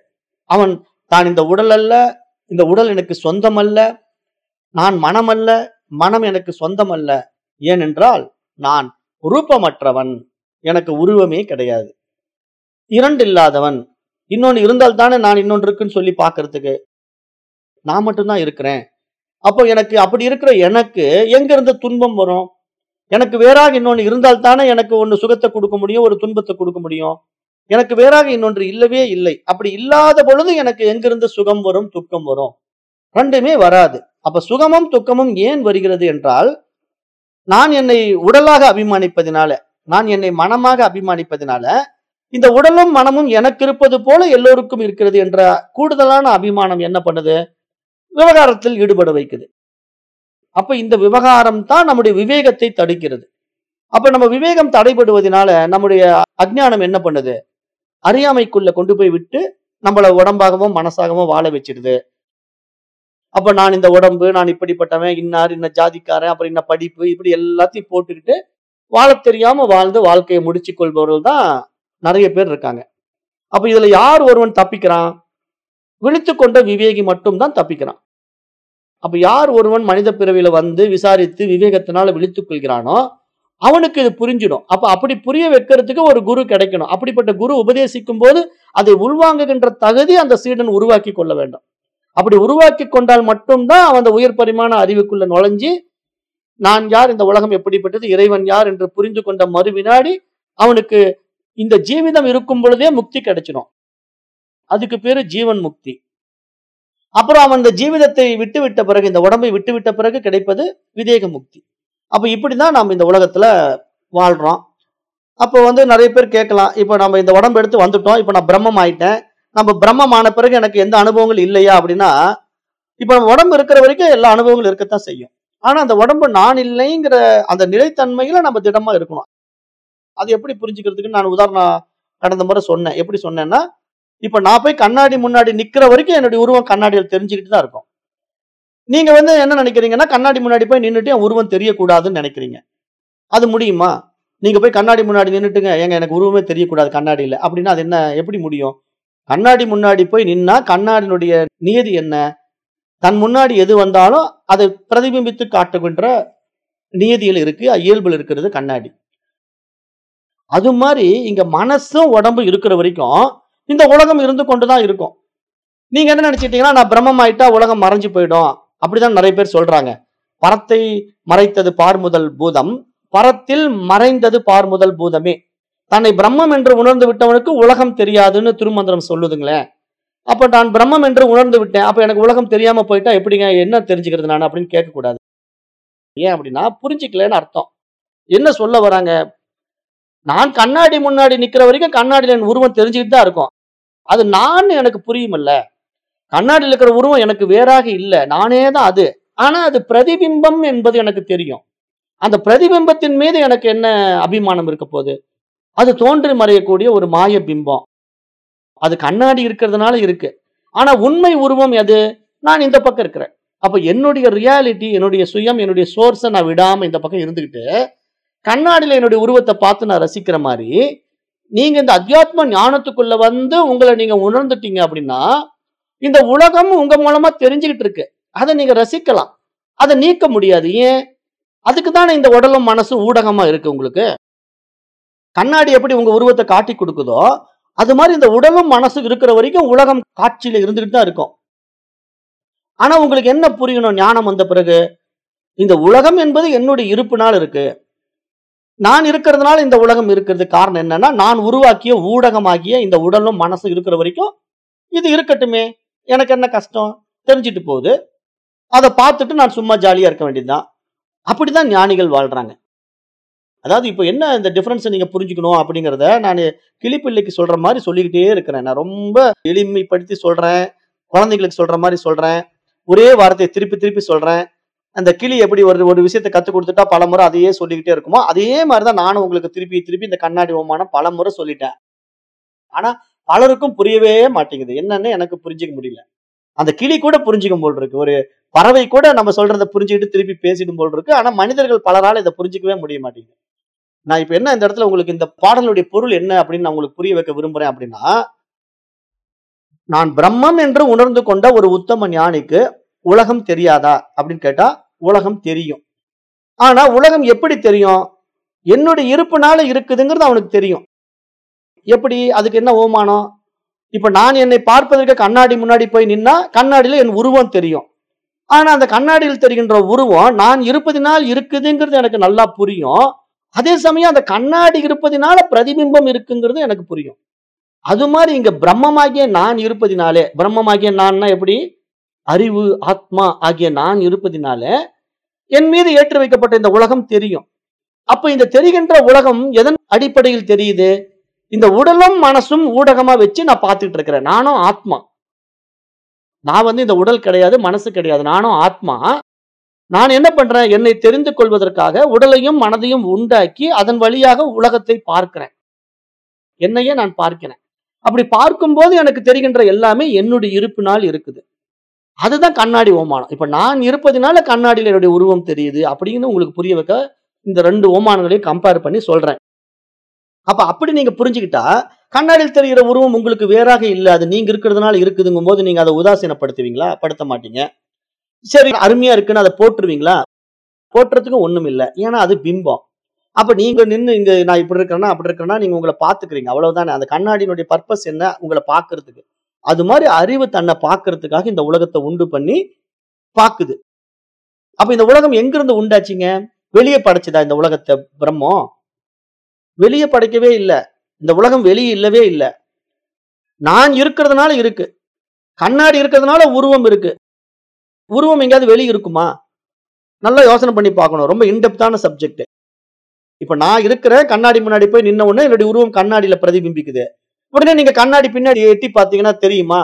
அவன் தான் இந்த உடல் அல்ல இந்த உடல் எனக்கு சொந்தம் அல்ல நான் மனம் அல்ல மனம் எனக்கு சொந்தம் அல்ல ஏனென்றால் நான் உருப்பமற்றவன் எனக்கு உருவமே கிடையாது இரண்டு இல்லாதவன் இன்னொன்னு இருந்தால் தானே நான் இன்னொன்று இருக்குன்னு சொல்லி பார்க்கிறதுக்கு நான் மட்டும்தான் இருக்கிறேன் அப்போ எனக்கு அப்படி இருக்கிற எனக்கு எங்க இருந்து துன்பம் வரும் எனக்கு வேறாக இன்னொன்று இருந்தால் தானே எனக்கு ஒன்று சுகத்தை கொடுக்க முடியும் ஒரு துன்பத்தை கொடுக்க முடியும் எனக்கு வேறாக இன்னொன்று இல்லவே இல்லை அப்படி இல்லாத பொழுது எனக்கு எங்கிருந்து சுகம் வரும் துக்கம் வரும் ரெண்டுமே வராது அப்ப சுகமும் துக்கமும் ஏன் வருகிறது என்றால் நான் என்னை உடலாக அபிமானிப்பதினால நான் என்னை மனமாக அபிமானிப்பதினால இந்த உடலும் மனமும் எனக்கு இருப்பது போல எல்லோருக்கும் இருக்கிறது என்ற கூடுதலான அபிமானம் என்ன பண்ணுது விவகாரத்தில் ஈடுபட வைக்குது அப்ப இந்த விவகாரம் தான் நம்முடைய விவேகத்தை தடுக்கிறது அப்ப நம்ம விவேகம் தடைபடுவதனால நம்முடைய அஜ்ஞானம் என்ன பண்ணுது அறியாமைக்குள்ள கொண்டு போய் விட்டு நம்மள உடம்பாகவும் மனசாகவும் வாழ வச்சிடுது அப்ப நான் இந்த உடம்பு நான் இப்படிப்பட்டவன் இன்னார் இன்ன ஜாதிக்காரன் அப்புறம் இன்ன படிப்பு இப்படி எல்லாத்தையும் போட்டுக்கிட்டு வாழத் தெரியாம வாழ்ந்து வாழ்க்கையை முடிச்சு கொள்பவர்கள் தான் நிறைய பேர் இருக்காங்க அப்ப இதுல யார் ஒருவன் தப்பிக்கிறான் விழித்து கொண்ட விவேகி மட்டும்தான் தப்பிக்கிறான் அப்ப யார் ஒருவன் மனித பிறவியில வந்து விசாரித்து விவேகத்தினால விழித்துக் கொள்கிறானோ அவனுக்கு இது புரிஞ்சிடும் அப்ப அப்படி புரிய வைக்கிறதுக்கு ஒரு குரு கிடைக்கணும் அப்படிப்பட்ட குரு உபதேசிக்கும் போது அதை உள்வாங்குகின்ற தகுதி அந்த சீடன் உருவாக்கி கொள்ள வேண்டும் அப்படி உருவாக்கி கொண்டால் மட்டும்தான் அவன் அந்த உயர் பரிமாண அறிவுக்குள்ள நுழைஞ்சு நான் யார் இந்த உலகம் எப்படிப்பட்டது இறைவன் யார் என்று புரிந்து கொண்ட மறு வினாடி அவனுக்கு இந்த ஜீவிதம் இருக்கும் பொழுதே முக்தி கிடைச்சிடும் அதுக்கு பேரு ஜீவன் முக்தி அப்புறம் அவன் இந்த ஜீவிதத்தை விட்டு விட்ட பிறகு இந்த உடம்பை விட்டு விட்ட பிறகு கிடைப்பது விதேக முக்தி அப்ப இப்படிதான் நாம் இந்த உலகத்துல வாழ்றோம் அப்போ வந்து நிறைய பேர் கேட்கலாம் இப்போ நம்ம இந்த உடம்பு எடுத்து வந்துட்டோம் இப்போ நான் பிரம்மம் ஆயிட்டேன் நம்ம பிரம்மம் ஆன பிறகு எனக்கு எந்த அனுபவங்கள் இல்லையா அப்படின்னா இப்போ நம்ம உடம்பு இருக்கிற வரைக்கும் எல்லா அனுபவங்களும் இருக்கத்தான் செய்யும் ஆனா அந்த உடம்பு நான் இல்லைங்கிற அந்த நிலைத்தன்மையில நம்ம திடமா இருக்கணும் அது எப்படி புரிஞ்சுக்கிறதுக்கு நான் உதாரணம் கடந்த முறை சொன்னேன் எப்படி சொன்னேன்னா இப்ப நான் போய் கண்ணாடி முன்னாடி நிக்கிற வரைக்கும் என்னுடைய உருவம் கண்ணாடியில் தெரிஞ்சுக்கிட்டு தான் இருக்கும் நீங்க வந்து என்ன நினைக்கிறீங்கன்னா கண்ணாடி முன்னாடி போய் நின்றுட்டு என் உருவம் தெரியக்கூடாதுன்னு நினைக்கிறீங்க அது முடியுமா நீங்க போய் கண்ணாடி முன்னாடி நின்றுட்டுங்க ஏங்க எனக்கு உருவமே தெரியக்கூடாது கண்ணாடியில அப்படின்னா அது என்ன எப்படி முடியும் கண்ணாடி முன்னாடி போய் நின்னா கண்ணாடியினுடைய நியதி என்ன தன் முன்னாடி எது வந்தாலும் அதை பிரதிபிம்பித்து காட்டுகின்ற நியதியில் இருக்கு இயல்பில் இருக்கிறது கண்ணாடி அது மாதிரி இங்க மனசும் உடம்பு இருக்கிற வரைக்கும் இந்த உலகம் இருந்து கொண்டுதான் இருக்கும் நீங்க என்ன நினைச்சிட்டீங்கன்னா நான் பிரம்மம் ஆயிட்டா உலகம் மறைஞ்சு போயிடும் அப்படிதான் நிறைய பேர் சொல்றாங்க பரத்தை மறைத்தது பார்முதல் பூதம் பரத்தில் மறைந்தது பார்முதல் பூதமே தன்னை பிரம்மம் என்று உணர்ந்து விட்டவனுக்கு உலகம் தெரியாதுன்னு திருமந்திரம் சொல்லுதுங்களே அப்ப நான் பிரம்மம் என்று உணர்ந்து விட்டேன் அப்ப எனக்கு உலகம் தெரியாம போயிட்டா எப்படிங்க என்ன தெரிஞ்சுக்கிறது நான் அப்படின்னு கேட்கக்கூடாது ஏன் அப்படின்னா புரிஞ்சுக்கலன்னு அர்த்தம் என்ன சொல்ல வராங்க நான் கண்ணாடி முன்னாடி நிக்கிற வரைக்கும் கண்ணாடியில என் உருவம் தெரிஞ்சுக்கிட்டு தான் இருக்கும் அது நான் எனக்கு புரியுமில்ல கண்ணாடியில் இருக்கிற உருவம் எனக்கு வேறாக இல்லை நானே தான் அது ஆனா அது பிரதிபிம்பம் என்பது எனக்கு தெரியும் அந்த பிரதிபிம்பத்தின் மீது எனக்கு என்ன அபிமானம் இருக்க போகுது அது தோன்றி மறையக்கூடிய ஒரு மாய பிம்பம் அது கண்ணாடி இருக்கிறதுனால இருக்கு ஆனா உண்மை உருவம் எது நான் இந்த பக்கம் இருக்கிறேன் அப்ப என்னுடைய ரியாலிட்டி என்னுடைய சுயம் என்னுடைய சோர்ஸை நான் விடாம இந்த பக்கம் இருந்துகிட்டு கண்ணாடியில என்னுடைய உருவத்தை பார்த்து நான் ரசிக்கிற மாதிரி நீங்க இந்த அத்தியாத்ம ஞானத்துக்குள்ள வந்து உங்களை நீங்க உணர்ந்துட்டீங்க அப்படின்னா இந்த உலகம் உங்க மூலமா தெரிஞ்சுக்கிட்டு இருக்கு அதை நீங்க ரசிக்கலாம் அதை நீக்க முடியாது ஏன் அதுக்கு தானே இந்த உடலும் மனசும் ஊடகமா இருக்கு உங்களுக்கு கண்ணாடி எப்படி உங்க உருவத்தை காட்டி கொடுக்குதோ அது மாதிரி இந்த உடலும் மனசும் இருக்கிற வரைக்கும் உலகம் காட்சியில இருந்துகிட்டு தான் இருக்கும் ஆனா உங்களுக்கு என்ன புரியணும் ஞானம் வந்த பிறகு இந்த உலகம் என்பது என்னுடைய இருப்புனால் இருக்கு நான் இருக்கிறதுனால இந்த உலகம் இருக்கிறது காரணம் என்னன்னா நான் உருவாக்கிய ஊடகமாகிய இந்த உடலும் மனசும் இருக்கிற வரைக்கும் இது இருக்கட்டுமே எனக்கு என்ன கஷ்டம் தெரிஞ்சிட்டு போகுது அதை பார்த்துட்டு நான் சும்மா ஜாலியா இருக்க வேண்டியதுதான் அப்படிதான் ஞானிகள் வாழ்றாங்க அதாவது இப்போ என்ன இந்த டிஃபரன்ஸை நீங்க புரிஞ்சுக்கணும் அப்படிங்கிறத நான் கிளிப்பிள்ளைக்கு சொல்ற மாதிரி சொல்லிக்கிட்டே இருக்கிறேன் நான் ரொம்ப எளிமைப்படுத்தி சொல்றேன் குழந்தைங்களுக்கு சொல்ற மாதிரி சொல்றேன் ஒரே வார்த்தையை திருப்பி திருப்பி சொல்றேன் அந்த கிளி எப்படி ஒரு ஒரு விஷயத்தை கற்றுக் கொடுத்துட்டா பல முறை அதையே சொல்லிக்கிட்டே இருக்குமோ அதே மாதிரி தான் நானும் உங்களுக்கு திருப்பி திருப்பி இந்த கண்ணாடி ஓமானம் பல முறை சொல்லிட்டேன் ஆனா பலருக்கும் புரியவே மாட்டேங்குது என்னன்னு எனக்கு புரிஞ்சுக்க முடியல அந்த கிளி கூட புரிஞ்சுக்கும் போல் இருக்கு ஒரு பறவை கூட நம்ம சொல்றதை புரிஞ்சுக்கிட்டு திருப்பி பேசிடும் போல் இருக்கு ஆனா மனிதர்கள் பலரால் இதை புரிஞ்சுக்கவே முடிய மாட்டேங்குது நான் இப்ப என்ன இந்த இடத்துல உங்களுக்கு இந்த பாடலுடைய பொருள் என்ன அப்படின்னு நான் உங்களுக்கு புரிய வைக்க விரும்புறேன் அப்படின்னா நான் பிரம்மம் என்று உணர்ந்து கொண்ட ஒரு உத்தம ஞானிக்கு உலகம் தெரியாதா அப்படின்னு கேட்டா உலகம் தெரியும் ஆனா உலகம் எப்படி தெரியும் என்னுடைய இருப்புனால இருக்குதுங்கிறது அவனுக்கு தெரியும் எப்படி அதுக்கு என்ன ஓமானம் இப்ப நான் என்னை பார்ப்பதற்கு கண்ணாடி முன்னாடி போய் நின்னா கண்ணாடியில என் உருவம் தெரியும் ஆனா அந்த கண்ணாடியில் தெரிகின்ற உருவம் நான் இருப்பதினால் இருக்குதுங்கிறது எனக்கு நல்லா புரியும் அதே சமயம் அந்த கண்ணாடி இருப்பதினால பிரதிபிம்பம் இருக்குங்கிறது எனக்கு புரியும் அது மாதிரி இங்க பிரம்மமாகிய நான் இருப்பதினாலே பிரம்மமாகிய நான்னா எப்படி அறிவு ஆத்மா ஆகிய நான் இருப்பதினால என் மீது ஏற்றி வைக்கப்பட்ட இந்த உலகம் தெரியும் அப்ப இந்த தெரிகின்ற உலகம் எதன் அடிப்படையில் தெரியுது இந்த உடலும் மனசும் ஊடகமா வச்சு நான் பார்த்துட்டு இருக்கிறேன் நானும் ஆத்மா நான் வந்து இந்த உடல் கிடையாது மனசு கிடையாது நானும் ஆத்மா நான் என்ன பண்றேன் என்னை தெரிந்து கொள்வதற்காக உடலையும் மனதையும் உண்டாக்கி அதன் வழியாக உலகத்தை பார்க்கிறேன் என்னையே நான் பார்க்கிறேன் அப்படி பார்க்கும்போது எனக்கு தெரிகின்ற எல்லாமே என்னுடைய இருப்பினால் இருக்குது அதுதான் கண்ணாடி ஓமானம் இப்ப நான் இருப்பதினால கண்ணாடியில என்னுடைய உருவம் தெரியுது அப்படின்னு உங்களுக்கு புரிய வைக்க இந்த ரெண்டு ஓமானங்களையும் கம்பேர் பண்ணி சொல்றேன் அப்ப அப்படி நீங்க புரிஞ்சுக்கிட்டா கண்ணாடியில் தெரிகிற உருவம் உங்களுக்கு வேறாக இல்ல அது நீங்க இருக்கிறதுனால இருக்குதுங்கும் போது நீங்க அதை உதாசீனப்படுத்துவீங்களா படுத்த மாட்டீங்க சரி அருமையா இருக்குன்னு அதை போட்டுருவீங்களா போட்டுறதுக்கும் ஒண்ணும் இல்ல ஏன்னா அது பிம்பம் அப்ப நீங்க நின்னு இங்க நான் இப்படி இருக்கிறேன்னா அப்படி இருக்கிறேன்னா நீங்க உங்களை பாத்துக்கிறீங்க அவ்வளவுதானே அந்த கண்ணாடியினுடைய பர்பஸ் என்ன உங்களை பாக்குறதுக்கு அது மாதிரி அறிவு தன்னை பாக்குறதுக்காக இந்த உலகத்தை உண்டு பண்ணி பாக்குது அப்ப இந்த உலகம் எங்கிருந்து உண்டாச்சுங்க வெளியே படைச்சுதா இந்த உலகத்தை பிரம்மம் வெளியே படைக்கவே இல்லை இந்த உலகம் வெளியே இல்லவே இல்லை நான் இருக்கிறதுனால இருக்கு கண்ணாடி இருக்கிறதுனால உருவம் இருக்கு உருவம் எங்கேயாவது வெளியே இருக்குமா நல்லா யோசனை பண்ணி பார்க்கணும் ரொம்ப இன்டெப்தான சப்ஜெக்ட் இப்ப நான் இருக்கிறேன் கண்ணாடி முன்னாடி போய் நின்ன உடனே என்னுடைய உருவம் கண்ணாடியில பிரதிபிம்பிக்குது உடனே நீங்க கண்ணாடி பின்னாடி எட்டி பார்த்தீங்கன்னா தெரியுமா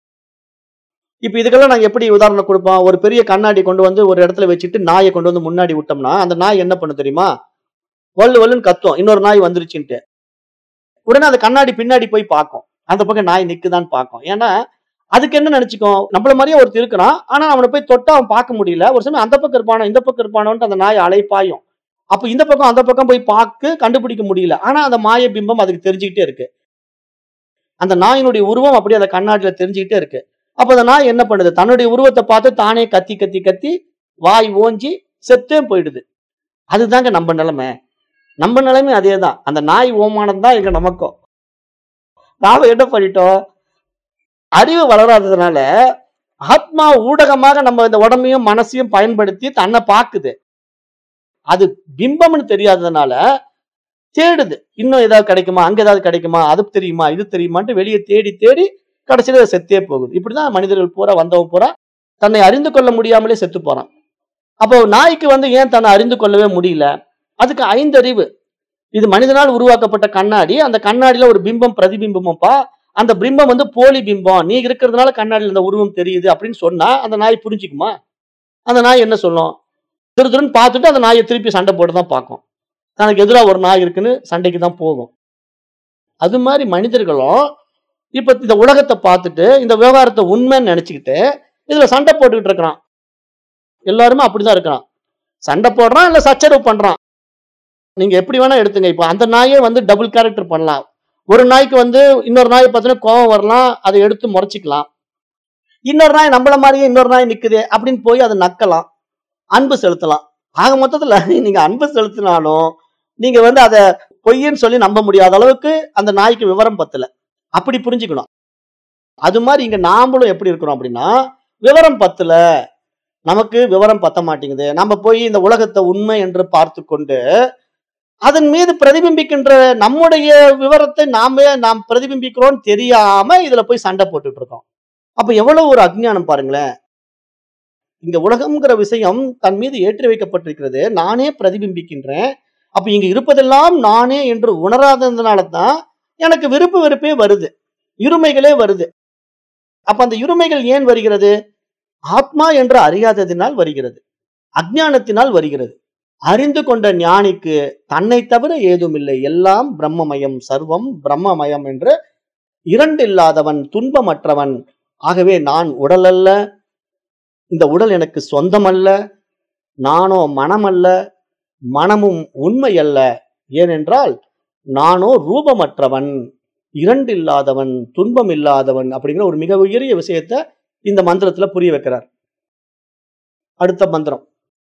இப்ப இதுக்கெல்லாம் நாங்க எப்படி உதாரணம் கொடுப்போம் ஒரு பெரிய கண்ணாடி கொண்டு வந்து ஒரு இடத்துல வச்சுட்டு நாயை கொண்டு வந்து முன்னாடி விட்டோம்னா அந்த நாய் என்ன பண்ணும் தெரியுமா வல்லு வல்லுன்னு கத்தும் இன்னொரு நாய் வந்துருச்சுன்ட்டு உடனே அந்த கண்ணாடி பின்னாடி போய் பார்க்கும் அந்த பக்கம் நாய் நிக்குதான்னு பார்க்கும் ஏன்னா அதுக்கு என்ன நினைச்சுக்கும் நம்மள மாதிரியே ஒருத்தர் இருக்கிறான் ஆனா அவனை போய் தொட்டா அவன் பார்க்க முடியல ஒரு சமயம் அந்த பக்கம் இருப்பானோ இந்த பக்கம் இருப்பானோன்ட்டு அந்த நாய் அலைப்பாயும் அப்ப இந்த பக்கம் அந்த பக்கம் போய் பார்க்க கண்டுபிடிக்க முடியல ஆனா அந்த மாய பிம்பம் அதுக்கு தெரிஞ்சுக்கிட்டே இருக்கு அந்த நாயினுடைய உருவம் அப்படியே அந்த கண்ணாடியில தெரிஞ்சுக்கிட்டே இருக்கு அப்ப அந்த நாய் என்ன பண்ணுது தன்னுடைய உருவத்தை பார்த்து தானே கத்தி கத்தி கத்தி வாய் ஓஞ்சி செத்தே போயிடுது அதுதாங்க நம்ம நிலைமை நம்ம நிலைமை அதே தான் அந்த நாய் ஓமானம் தான் எங்க நமக்கும் நாம என்ன பண்ணிட்டோம் அறிவு வளராததுனால ஆத்மா ஊடகமாக நம்ம இந்த உடம்பையும் மனசையும் பயன்படுத்தி தன்னை பார்க்குது அது பிம்பம்னு தெரியாததுனால தேடுது இன்னும் ஏதாவது கிடைக்குமா அங்க ஏதாவது கிடைக்குமா அது தெரியுமா இது தெரியுமான்ட்டு வெளியே தேடி தேடி கடைசியில அது செத்தே போகுது இப்படிதான் மனிதர்கள் பூரா வந்தவன் பூரா தன்னை அறிந்து கொள்ள முடியாமலே செத்து போறான் அப்போ நாய்க்கு வந்து ஏன் தன்னை அறிந்து கொள்ளவே முடியல அதுக்கு ஐந்தறிவு இது மனிதனால் உருவாக்கப்பட்ட கண்ணாடி அந்த கண்ணாடியில ஒரு பிம்பம் பிரதிபிம்பமப்பா அந்த பிம்பம் வந்து போலி பிம்பம் நீ இருக்கிறதுனால கண்ணாடியில் இந்த உருவம் தெரியுது அப்படின்னு சொன்னா அந்த நாய் புரிஞ்சுக்குமா அந்த நாய் என்ன சொல்லும் திரு திருன்னு பார்த்துட்டு அந்த நாயை திருப்பி சண்டை போட்டு தான் பார்க்கும் தனக்கு எதிராக ஒரு நாய் இருக்குன்னு சண்டைக்கு தான் போகும் அது மாதிரி மனிதர்களும் இப்ப இந்த உலகத்தை பார்த்துட்டு இந்த விவகாரத்தை உண்மைன்னு நினைச்சுக்கிட்டு இதுல சண்டை போட்டுக்கிட்டு இருக்கிறான் எல்லாருமே அப்படிதான் இருக்கிறான் சண்டை போடுறான் இல்ல சச்சரவு பண்றான் நீங்க எப்படி வேணா எடுத்துங்க இப்போ அந்த நாயே வந்து டபுள் கேரக்டர் பண்ணலாம் ஒரு நாய்க்கு வந்து இன்னொரு நாயை பார்த்தீங்கன்னா கோவம் வரலாம் அதை எடுத்து முறைச்சிக்கலாம் இன்னொரு நாய் நம்மள மாதிரியே இன்னொரு நாய் நிக்குது அப்படின்னு போய் அதை நக்கலாம் அன்பு செலுத்தலாம் ஆக மொத்தத்துல நீங்க அன்பு செலுத்தினாலும் நீங்க வந்து அதை பொய்ன்னு சொல்லி நம்ப முடியாத அளவுக்கு அந்த நாய்க்கு விவரம் பத்தல அப்படி புரிஞ்சுக்கணும் அது மாதிரி இங்க நாமளும் எப்படி இருக்கிறோம் அப்படின்னா விவரம் பத்தல நமக்கு விவரம் பத்த மாட்டேங்குது நம்ம போய் இந்த உலகத்தை உண்மை என்று பார்த்து கொண்டு அதன் மீது பிரதிபிம்பிக்கின்ற நம்முடைய விவரத்தை நாமே நாம் பிரதிபிம்பிக்கிறோம் தெரியாம இதுல போய் சண்டை போட்டுட்டு இருக்கோம் அப்ப எவ்வளவு ஒரு அஜ்ஞானம் பாருங்களேன் இங்க உலகம்ங்கிற விஷயம் தன் மீது ஏற்றி வைக்கப்பட்டிருக்கிறது நானே பிரதிபிம்பிக்கின்றேன் அப்ப இங்க இருப்பதெல்லாம் நானே என்று உணராததுனால தான் எனக்கு விருப்பு வெறுப்பே வருது இருமைகளே வருது அப்ப அந்த இருமைகள் ஏன் வருகிறது ஆத்மா என்று அறியாததினால் வருகிறது அஜ்ஞானத்தினால் வருகிறது அறிந்து கொண்ட ஞானிக்கு தன்னை தவிர ஏதுமில்லை எல்லாம் பிரம்மமயம் சர்வம் பிரம்மமயம் என்று இரண்டு இல்லாதவன் துன்பமற்றவன் ஆகவே நான் உடல் அல்ல இந்த உடல் எனக்கு சொந்தமல்ல நானோ மனமல்ல மனமும் உண்மை அல்ல ஏனென்றால் நானோ ரூபமற்றவன் இரண்டு இல்லாதவன் துன்பம் இல்லாதவன் அப்படிங்கிற ஒரு மிக உயரிய விஷயத்த இந்த மந்திரத்துல புரிய வைக்கிறார் அடுத்த மந்திரம்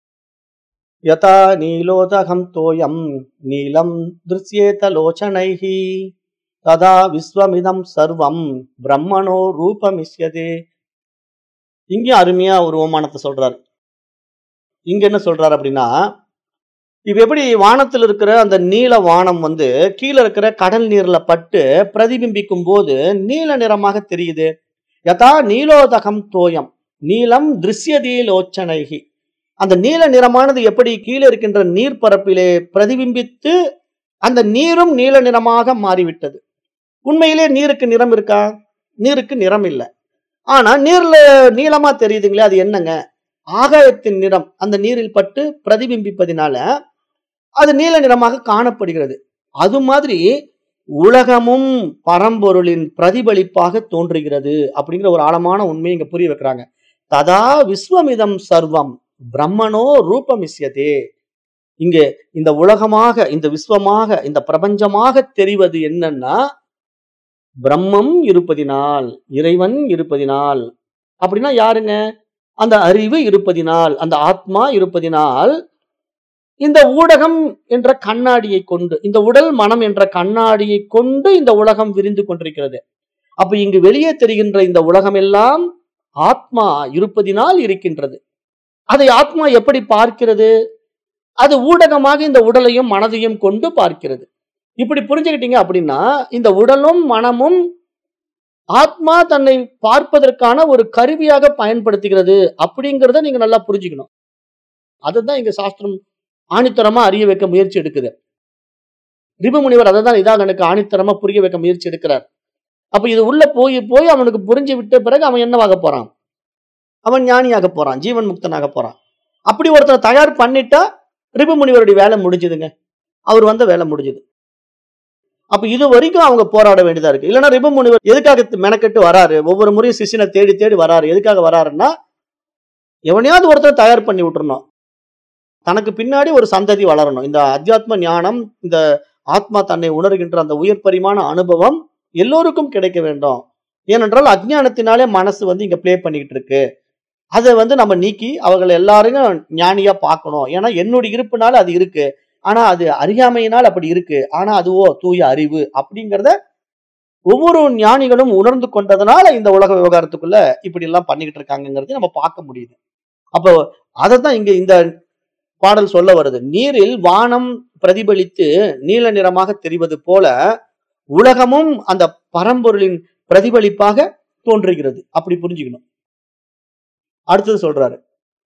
யதா நீலோதகம் தோயம் நீலம் திருஷ்யேத லோச்சனைஹி ததா விஸ்வமிதம் சர்வம் பிரம்மணோ ரூபமிஷ்யதே இங்கேயும் அருமையா ஒரு ஓமானத்தை சொல்றாரு இங்க என்ன சொல்றாரு அப்படின்னா இப்ப எப்படி வானத்தில் இருக்கிற அந்த நீல வானம் வந்து கீழே இருக்கிற கடல் நீர்ல பட்டு பிரதிபிம்பிக்கும் போது நீல நிறமாக தெரியுது யதா நீலோதகம் தோயம் நீலம் திருஷ்யதே லோச்சனைகி அந்த நீல நிறமானது எப்படி கீழே இருக்கின்ற நீர் பரப்பிலே பிரதிபிம்பித்து அந்த நீரும் நீல நிறமாக மாறிவிட்டது உண்மையிலே நீருக்கு நிறம் இருக்கா நீருக்கு நிறம் இல்லை ஆனா நீர்ல நீளமா தெரியுதுங்களே அது என்னங்க ஆகாயத்தின் நிறம் அந்த நீரில் பட்டு பிரதிபிம்பிப்பதினால அது நீல நிறமாக காணப்படுகிறது அது மாதிரி உலகமும் பரம்பொருளின் பிரதிபலிப்பாக தோன்றுகிறது அப்படிங்கிற ஒரு ஆழமான உண்மையை இங்க புரிய வைக்கிறாங்க ததா விஸ்வமிதம் சர்வம் பிரம்மனோ ரூபமிஸ்யதே இங்க இந்த உலகமாக இந்த விஸ்வமாக இந்த பிரபஞ்சமாக தெரிவது என்னன்னா பிரம்மம் இருப்பதினால் இறைவன் இருப்பதினால் அப்படின்னா யாருங்க அந்த அறிவு இருப்பதினால் அந்த ஆத்மா இருப்பதினால் இந்த ஊடகம் என்ற கண்ணாடியை கொண்டு இந்த உடல் மனம் என்ற கண்ணாடியை கொண்டு இந்த உலகம் விரிந்து கொண்டிருக்கிறது அப்ப இங்கு வெளியே தெரிகின்ற இந்த உலகம் எல்லாம் ஆத்மா இருப்பதினால் இருக்கின்றது அதை ஆத்மா எப்படி பார்க்கிறது அது ஊடகமாக இந்த உடலையும் மனதையும் கொண்டு பார்க்கிறது இப்படி புரிஞ்சுக்கிட்டீங்க அப்படின்னா இந்த உடலும் மனமும் ஆத்மா தன்னை பார்ப்பதற்கான ஒரு கருவியாக பயன்படுத்துகிறது அப்படிங்கிறத நீங்க நல்லா புரிஞ்சுக்கணும் அதுதான் இங்க சாஸ்திரம் ஆணித்தரமா அறிய வைக்க முயற்சி எடுக்குது ரிபு முனிவர் அதை தான் இதாக எனக்கு ஆணித்தரமா புரிய வைக்க முயற்சி எடுக்கிறார் அப்ப இது உள்ள போய் போய் அவனுக்கு புரிஞ்சு விட்ட பிறகு அவன் என்னவாக போறான் அவன் ஞானியாக போறான் ஜீவன் முக்தனாக போறான் அப்படி ஒருத்தனை தயார் பண்ணிட்டா ரிபு முனிவருடைய வேலை முடிஞ்சுதுங்க அவர் வந்த வேலை முடிஞ்சுது அப்ப இது வரைக்கும் அவங்க போராட வேண்டியதா இருக்கு இல்லைன்னா ரிபு முனிவர் எதுக்காக மெனக்கெட்டு வராரு ஒவ்வொரு முறையும் சிஷியனை தேடி தேடி வராரு எதுக்காக வராருன்னா எவனையாவது ஒருத்தர் தயார் பண்ணி விட்டுறணும் தனக்கு பின்னாடி ஒரு சந்ததி வளரணும் இந்த அத்தியாத்ம ஞானம் இந்த ஆத்மா தன்னை உணர்கின்ற அந்த உயர் பரிமாண அனுபவம் எல்லோருக்கும் கிடைக்க வேண்டும் ஏனென்றால் அஜ்ஞானத்தினாலே மனசு வந்து இங்க ப்ளே பண்ணிக்கிட்டு இருக்கு அதை வந்து நம்ம நீக்கி அவர்கள் எல்லாரையும் ஞானியா பார்க்கணும் ஏன்னா என்னுடைய இருப்புனால அது இருக்கு ஆனா அது அறியாமையினால் அப்படி இருக்கு ஆனா அதுவோ தூய அறிவு அப்படிங்கிறத ஒவ்வொரு ஞானிகளும் உணர்ந்து கொண்டதுனால இந்த உலக விவகாரத்துக்குள்ள இப்படி எல்லாம் பண்ணிக்கிட்டு இருக்காங்கிறதையும் நம்ம பார்க்க முடியுது அப்போ அதை தான் இங்க இந்த பாடல் சொல்ல வருது நீரில் வானம் பிரதிபலித்து நீல நிறமாக தெரிவது போல உலகமும் அந்த பரம்பொருளின் பிரதிபலிப்பாக தோன்றுகிறது அப்படி புரிஞ்சுக்கணும் அடுத்தது சொல்றாரு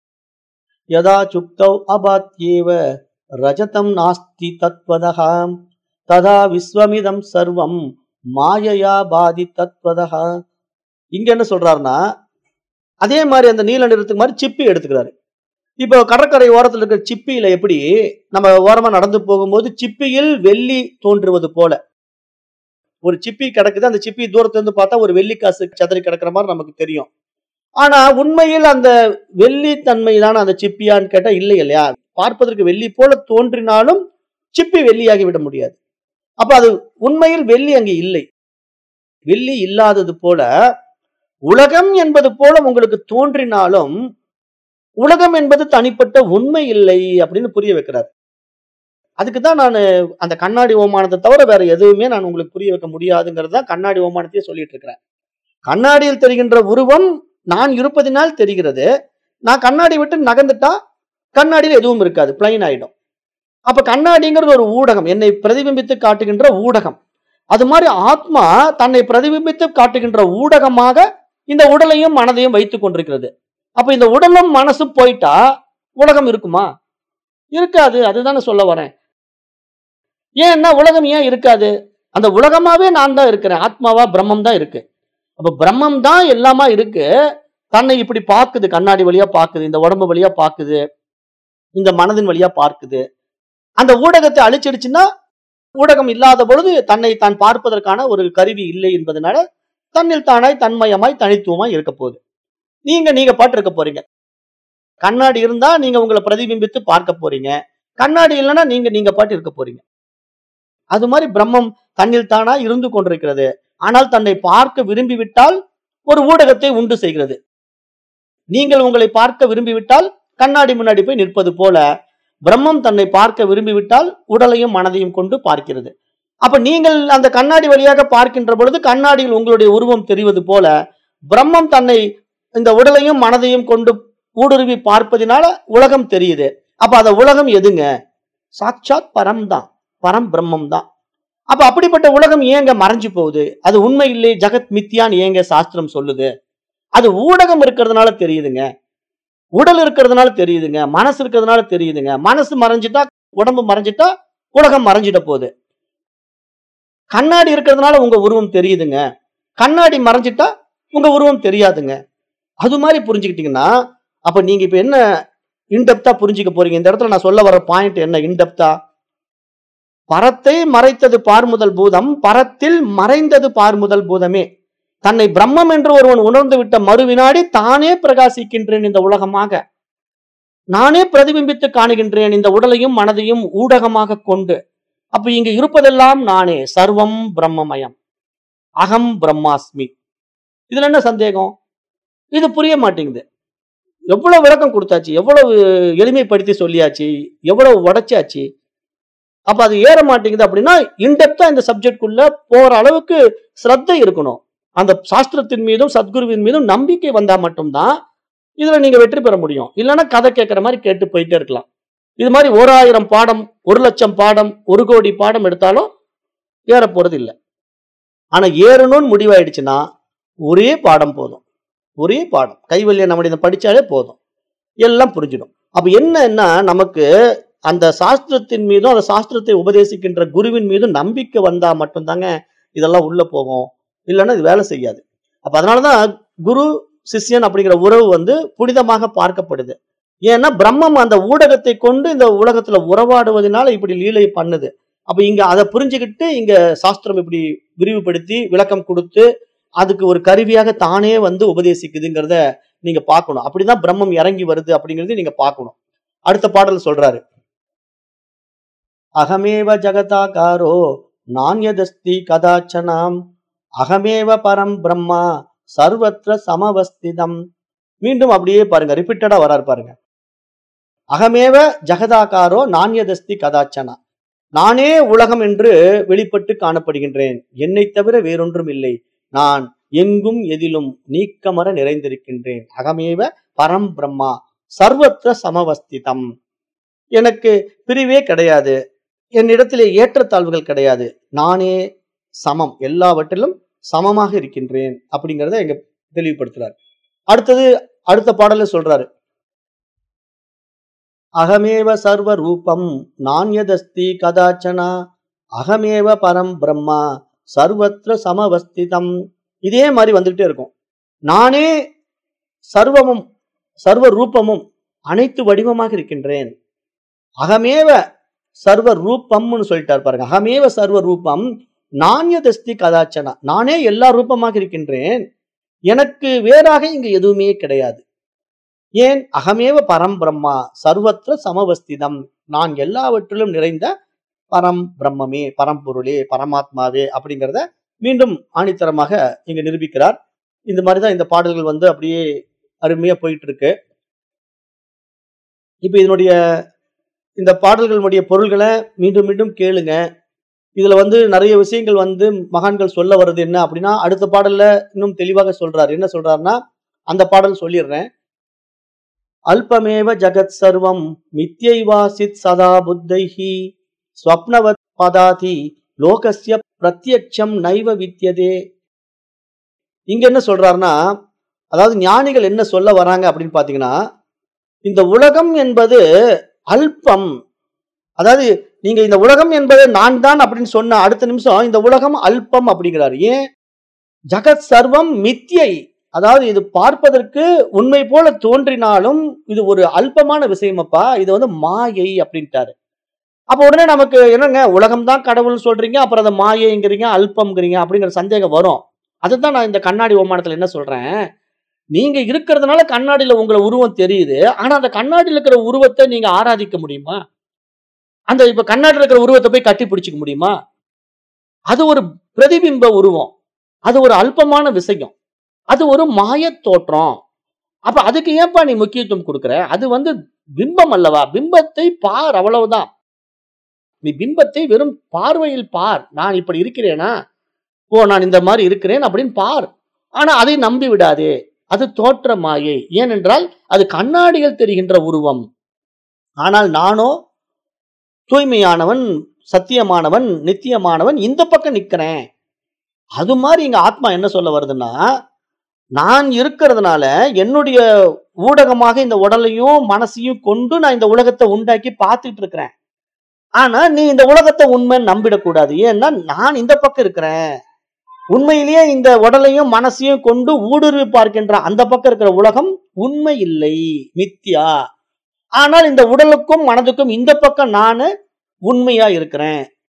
யதா சுக்தௌ அபாத்யேவ ரஜதம் நாஸ்தி தத்வதா ததா விஸ்வமிதம் சர்வம் மாயையா பாதி தத்வதா இங்க என்ன சொல்றாருன்னா அதே மாதிரி அந்த நீல நிறத்துக்கு மாதிரி சிப்பி எடுத்துக்கிறாரு இப்போ கடற்கரை ஓரத்தில் இருக்கிற சிப்பியில எப்படி நம்ம ஓரமா நடந்து போகும்போது சிப்பியில் வெள்ளி தோன்றுவது போல ஒரு சிப்பி கிடக்குது அந்த சிப்பி தூரத்துல இருந்து பார்த்தா ஒரு வெள்ளி காசு சதறி கிடக்குற மாதிரி நமக்கு தெரியும் ஆனா உண்மையில் அந்த வெள்ளி தன்மை தான் அந்த சிப்பியான்னு கேட்டா இல்லை இல்லையா பார்ப்பதற்கு வெள்ளி போல தோன்றினாலும் சிப்பி வெள்ளியாகி விட முடியாது அப்ப அது உண்மையில் வெள்ளி அங்கே இல்லை வெள்ளி இல்லாதது போல உலகம் என்பது போல உங்களுக்கு தோன்றினாலும் உலகம் என்பது தனிப்பட்ட உண்மை இல்லை அப்படின்னு புரிய வைக்கிறார் அதுக்கு தான் நான் அந்த கண்ணாடி ஓமானத்தை தவிர வேற எதுவுமே நான் உங்களுக்கு புரிய வைக்க முடியாதுங்கிறது தான் கண்ணாடி ஓமானத்தையே சொல்லிட்டு இருக்கிறேன் கண்ணாடியில் தெரிகின்ற உருவம் நான் இருப்பதினால் தெரிகிறது நான் கண்ணாடி விட்டு நகர்ந்துட்டா கண்ணாடியில் எதுவும் இருக்காது பிளைன் ஆயிடும் அப்ப கண்ணாடிங்கிறது ஒரு ஊடகம் என்னை பிரதிபிம்பித்து காட்டுகின்ற ஊடகம் அது மாதிரி ஆத்மா தன்னை பிரதிபிம்பித்து காட்டுகின்ற ஊடகமாக இந்த உடலையும் மனதையும் வைத்துக் கொண்டிருக்கிறது அப்ப இந்த உடலும் மனசு போயிட்டா உலகம் இருக்குமா இருக்காது அதுதானே சொல்ல வரேன் ஏன்னா உலகம் ஏன் இருக்காது அந்த உலகமாவே நான் தான் இருக்கிறேன் ஆத்மாவா பிரம்மம் தான் இருக்கு அப்ப பிரம்மம் தான் எல்லாமா இருக்கு தன்னை இப்படி பார்க்குது கண்ணாடி வழியா பார்க்குது இந்த உடம்பு வழியா பார்க்குது இந்த மனதின் வழியா பார்க்குது அந்த ஊடகத்தை அழிச்சிடுச்சுன்னா ஊடகம் இல்லாத பொழுது தன்னை தான் பார்ப்பதற்கான ஒரு கருவி இல்லை என்பதனால தன்னில் தானாய் தன்மயமாய் தனித்துவமாய் இருக்க போகுது நீங்க நீங்க பாட்டு இருக்க போறீங்க கண்ணாடி இருந்தா நீங்க உங்களை பிரதிபிம்பித்து பார்க்க போறீங்க கண்ணாடி இல்லைன்னா நீங்க நீங்க பாட்டு இருக்க போறீங்க அது மாதிரி பிரம்மம் தன்னில் தானா இருந்து கொண்டிருக்கிறது ஆனால் தன்னை பார்க்க விரும்பிவிட்டால் ஒரு ஊடகத்தை உண்டு செய்கிறது நீங்கள் உங்களை பார்க்க விரும்பிவிட்டால் கண்ணாடி முன்னாடி போய் நிற்பது போல பிரம்மம் தன்னை பார்க்க விரும்பிவிட்டால் உடலையும் மனதையும் கொண்டு பார்க்கிறது அப்ப நீங்கள் அந்த கண்ணாடி வழியாக பார்க்கின்ற பொழுது கண்ணாடியில் உங்களுடைய உருவம் தெரிவது போல பிரம்மம் தன்னை இந்த உடலையும் மனதையும் கொண்டு ஊடுருவி பார்ப்பதினால உலகம் தெரியுது அப்ப அந்த உலகம் எதுங்க சாட்சாத் பரம் தான் பரம் பிரம்மம் தான் அப்ப அப்படிப்பட்ட உலகம் ஏங்க மறைஞ்சு போகுது அது உண்மை இல்லை ஜெகத் மித்தியான்னு ஏங்க சாஸ்திரம் சொல்லுது அது ஊடகம் இருக்கிறதுனால தெரியுதுங்க உடல் இருக்கிறதுனால தெரியுதுங்க மனசு இருக்கிறதுனால தெரியுதுங்க மனசு மறைஞ்சிட்டா உடம்பு மறைஞ்சிட்டா உலகம் மறைஞ்சிட போகுது கண்ணாடி இருக்கிறதுனால உங்க உருவம் தெரியுதுங்க கண்ணாடி மறைஞ்சிட்டா உங்க உருவம் தெரியாதுங்க அது மாதிரி புரிஞ்சுக்கிட்டீங்கன்னா அப்ப நீங்க இப்ப என்ன இன்டெப்தா புரிஞ்சுக்க போறீங்க இந்த இடத்துல நான் சொல்ல வர பாயிண்ட் என்ன இன்டெப்தா பரத்தை மறைத்தது பார்முதல் பூதம் பரத்தில் மறைந்தது பார்முதல் பூதமே தன்னை பிரம்மம் என்று ஒருவன் உணர்ந்து விட்ட மறுவினாடி தானே பிரகாசிக்கின்றேன் இந்த உலகமாக நானே பிரதிபிம்பித்து காணுகின்றேன் இந்த உடலையும் மனதையும் ஊடகமாக கொண்டு அப்ப இங்க இருப்பதெல்லாம் நானே சர்வம் பிரம்மமயம் அகம் பிரம்மாஸ்மி இதுல என்ன சந்தேகம் இது புரிய மாட்டேங்குது எவ்வளவு விளக்கம் கொடுத்தாச்சு எவ்வளவு எளிமைப்படுத்தி சொல்லியாச்சு எவ்வளவு உடைச்சாச்சு அப்ப அது ஏற மாட்டேங்குது அப்படின்னா இன்டெப்தா இந்த சப்ஜெக்ட்குள்ள போற அளவுக்கு ஸ்ரத்தை இருக்கணும் அந்த சாஸ்திரத்தின் மீதும் சத்குருவின் மீதும் நம்பிக்கை வந்தா மட்டும்தான் இதுல நீங்க வெற்றி பெற முடியும் இல்லைன்னா கதை கேட்கிற மாதிரி கேட்டு போயிட்டே இருக்கலாம் இது மாதிரி ஓராயிரம் பாடம் ஒரு லட்சம் பாடம் ஒரு கோடி பாடம் எடுத்தாலும் ஏற போறது இல்லை ஆனா ஏறணும்னு முடிவாயிடுச்சுன்னா ஒரே பாடம் போதும் ஒரே பாடம் கைவல்ய நம்ம இதை படிச்சாலே போதும் எல்லாம் புரிஞ்சிடும் அப்ப என்னன்னா நமக்கு அந்த சாஸ்திரத்தின் மீதும் அந்த சாஸ்திரத்தை உபதேசிக்கின்ற குருவின் மீதும் நம்பிக்கை வந்தா மட்டும்தாங்க இதெல்லாம் உள்ள போகும் இல்லைன்னா இது வேலை செய்யாது அப்ப அதனாலதான் குரு சிஷ்யன் அப்படிங்கிற உறவு வந்து புனிதமாக பார்க்கப்படுது ஏன்னா பிரம்மம் அந்த ஊடகத்தை கொண்டு இந்த உலகத்துல உறவாடுவதனால இப்படி லீலை பண்ணுது அப்ப இங்க அதை புரிஞ்சுக்கிட்டு இங்க சாஸ்திரம் இப்படி விரிவுபடுத்தி விளக்கம் கொடுத்து அதுக்கு ஒரு கருவியாக தானே வந்து உபதேசிக்குதுங்கிறத நீங்க பார்க்கணும் அப்படிதான் பிரம்மம் இறங்கி வருது அப்படிங்கறத நீங்க பார்க்கணும் அடுத்த பாடல் சொல்றாரு அகமேவ ஜகதாகாரோ நான்யதஸ்தி கதாச்சனாம் அகமேவ பரம் பிரம்மா சர்வத்ர சமவஸ்திதம் மீண்டும் அப்படியே பாருங்க ரிப்பீட்டடா வராரு பாருங்க அகமேவ ஜகதாகாரோ நான்யதஸ்தி கதாச்சனா நானே உலகம் என்று வெளிப்பட்டு காணப்படுகின்றேன் என்னை தவிர வேறொன்றும் இல்லை நான் எங்கும் எதிலும் நீக்கமர நிறைந்திருக்கின்றேன் அகமேவ பரம் பிரம்மா சர்வத்ர சமவஸ்திதம் எனக்கு பிரிவே கிடையாது என்னிடத்திலே ஏற்றத்தாழ்வுகள் கிடையாது நானே சமம் எல்லாவற்றிலும் சமமாக இருக்கின்றேன் அப்படிங்கிறத எங்க தெளிவுபடுத்துறாரு அடுத்தது அடுத்த பாடல்ல சொல்றாரு அகமேவ சர்வ ரூபம் நான்யதஸ்தி கதாச்சனா அகமேவ பரம் பிரம்மா சர்வத்ர சமவஸ்திதம் இதே மாதிரி வந்துகிட்டே இருக்கும் நானே சர்வமும் சர்வ ரூபமும் அனைத்து வடிவமாக இருக்கின்றேன் அகமேவ சர்வ ரூபம்னு சொல்லிட்டார் பாருங்க அகமேவ சர்வ ரூபம் நான்யதஸ்தி கதாச்சனா நானே எல்லா ரூபமாக இருக்கின்றேன் எனக்கு வேறாக இங்கு எதுவுமே கிடையாது ஏன் அகமேவ பரம் பிரம்மா சர்வத்திர சமவஸ்திதம் நான் எல்லாவற்றிலும் நிறைந்த பரம் பிரம்மமே பரம்பொருளே பரமாத்மாவே அப்படிங்கிறத மீண்டும் ஆணித்தரமாக இங்க நிரூபிக்கிறார் இந்த மாதிரிதான் இந்த பாடல்கள் வந்து அப்படியே அருமையா போயிட்டு இருக்கு இப்ப இதனுடைய இந்த பாடல்களுடைய பொருள்களை மீண்டும் மீண்டும் கேளுங்க இதுல வந்து நிறைய விஷயங்கள் வந்து மகான்கள் சொல்ல வர்றது என்ன அப்படின்னா அடுத்த பாடல்ல இன்னும் தெளிவாக சொல்றாரு என்ன சொல்றாருன்னா அந்த பாடல் சொல்லிடுறேன் அல்பமேவ ஜகத் சர்வம் மித்யைவாசித் சதா புத்தைஹி ஸ்வப்னவத் பதாதி லோகஸ்ய பிரத்யக்ஷம் நைவ வித்யதே இங்க என்ன சொல்றாருன்னா அதாவது ஞானிகள் என்ன சொல்ல வராங்க அப்படின்னு பாத்தீங்கன்னா இந்த உலகம் என்பது அல்பம் அதாவது நீங்க இந்த உலகம் என்பது நான் தான் அப்படின்னு சொன்ன அடுத்த நிமிஷம் இந்த உலகம் அல்பம் அப்படிங்கிறாரு ஏன் ஜகத் சர்வம் மித்யை அதாவது இது பார்ப்பதற்கு உண்மை போல தோன்றினாலும் இது ஒரு அல்பமான விஷயமப்பா இது வந்து மாயை அப்படின்ட்டாரு அப்ப உடனே நமக்கு என்னங்க உலகம் தான் கடவுள்னு சொல்றீங்க அப்புறம் அதை மாயைங்கிறீங்க அல்பம்ங்கிறீங்க அப்படிங்கிற சந்தேகம் வரும் அதுதான் நான் இந்த கண்ணாடி ஓமானத்துல என்ன சொல்றேன் நீங்க இருக்கிறதுனால கண்ணாடியில உங்களை உருவம் தெரியுது ஆனா அந்த கண்ணாடியில இருக்கிற உருவத்தை நீங்க ஆராதிக்க முடியுமா அந்த இப்ப கண்ணாடியில் இருக்கிற உருவத்தை போய் கட்டி பிடிச்சிக்க முடியுமா அது ஒரு பிரதிபிம்ப உருவம் அது ஒரு அல்பமான விஷயம் அது ஒரு மாயத் தோற்றம் அப்ப அதுக்கு ஏன்பா நீ முக்கியத்துவம் கொடுக்குற அது வந்து பிம்பம் அல்லவா பிம்பத்தை பார் அவ்வளவுதான் நீ பிம்பத்தை வெறும் பார்வையில் பார் நான் இப்படி இருக்கிறேனா ஓ நான் இந்த மாதிரி இருக்கிறேன் அப்படின்னு பார் ஆனா அதை நம்பி விடாதே அது தோற்ற மாயை ஏனென்றால் அது கண்ணாடியில் தெரிகின்ற உருவம் ஆனால் நானோ தூய்மையானவன் சத்தியமானவன் நித்தியமானவன் இந்த பக்கம் நிக்கிறேன் அது மாதிரி இங்க ஆத்மா என்ன சொல்ல வருதுன்னா நான் இருக்கிறதுனால என்னுடைய ஊடகமாக இந்த உடலையும் மனசையும் கொண்டு நான் இந்த உலகத்தை உண்டாக்கி பார்த்துட்டு இருக்கிறேன் ஆனா நீ இந்த உலகத்தை உண்மை நம்பிடக்கூடாது ஏன்னா நான் இந்த பக்கம் இருக்கிறேன் உண்மையிலேயே இந்த உடலையும் மனசையும் கொண்டு ஊடுருவி பார்க்கின்ற அந்த பக்கம் இருக்கிற உலகம் உண்மை இல்லை மித்தியா ஆனால் இந்த உடலுக்கும் மனதுக்கும் இந்த பக்கம் நானு உண்மையா இருக்கிறேன்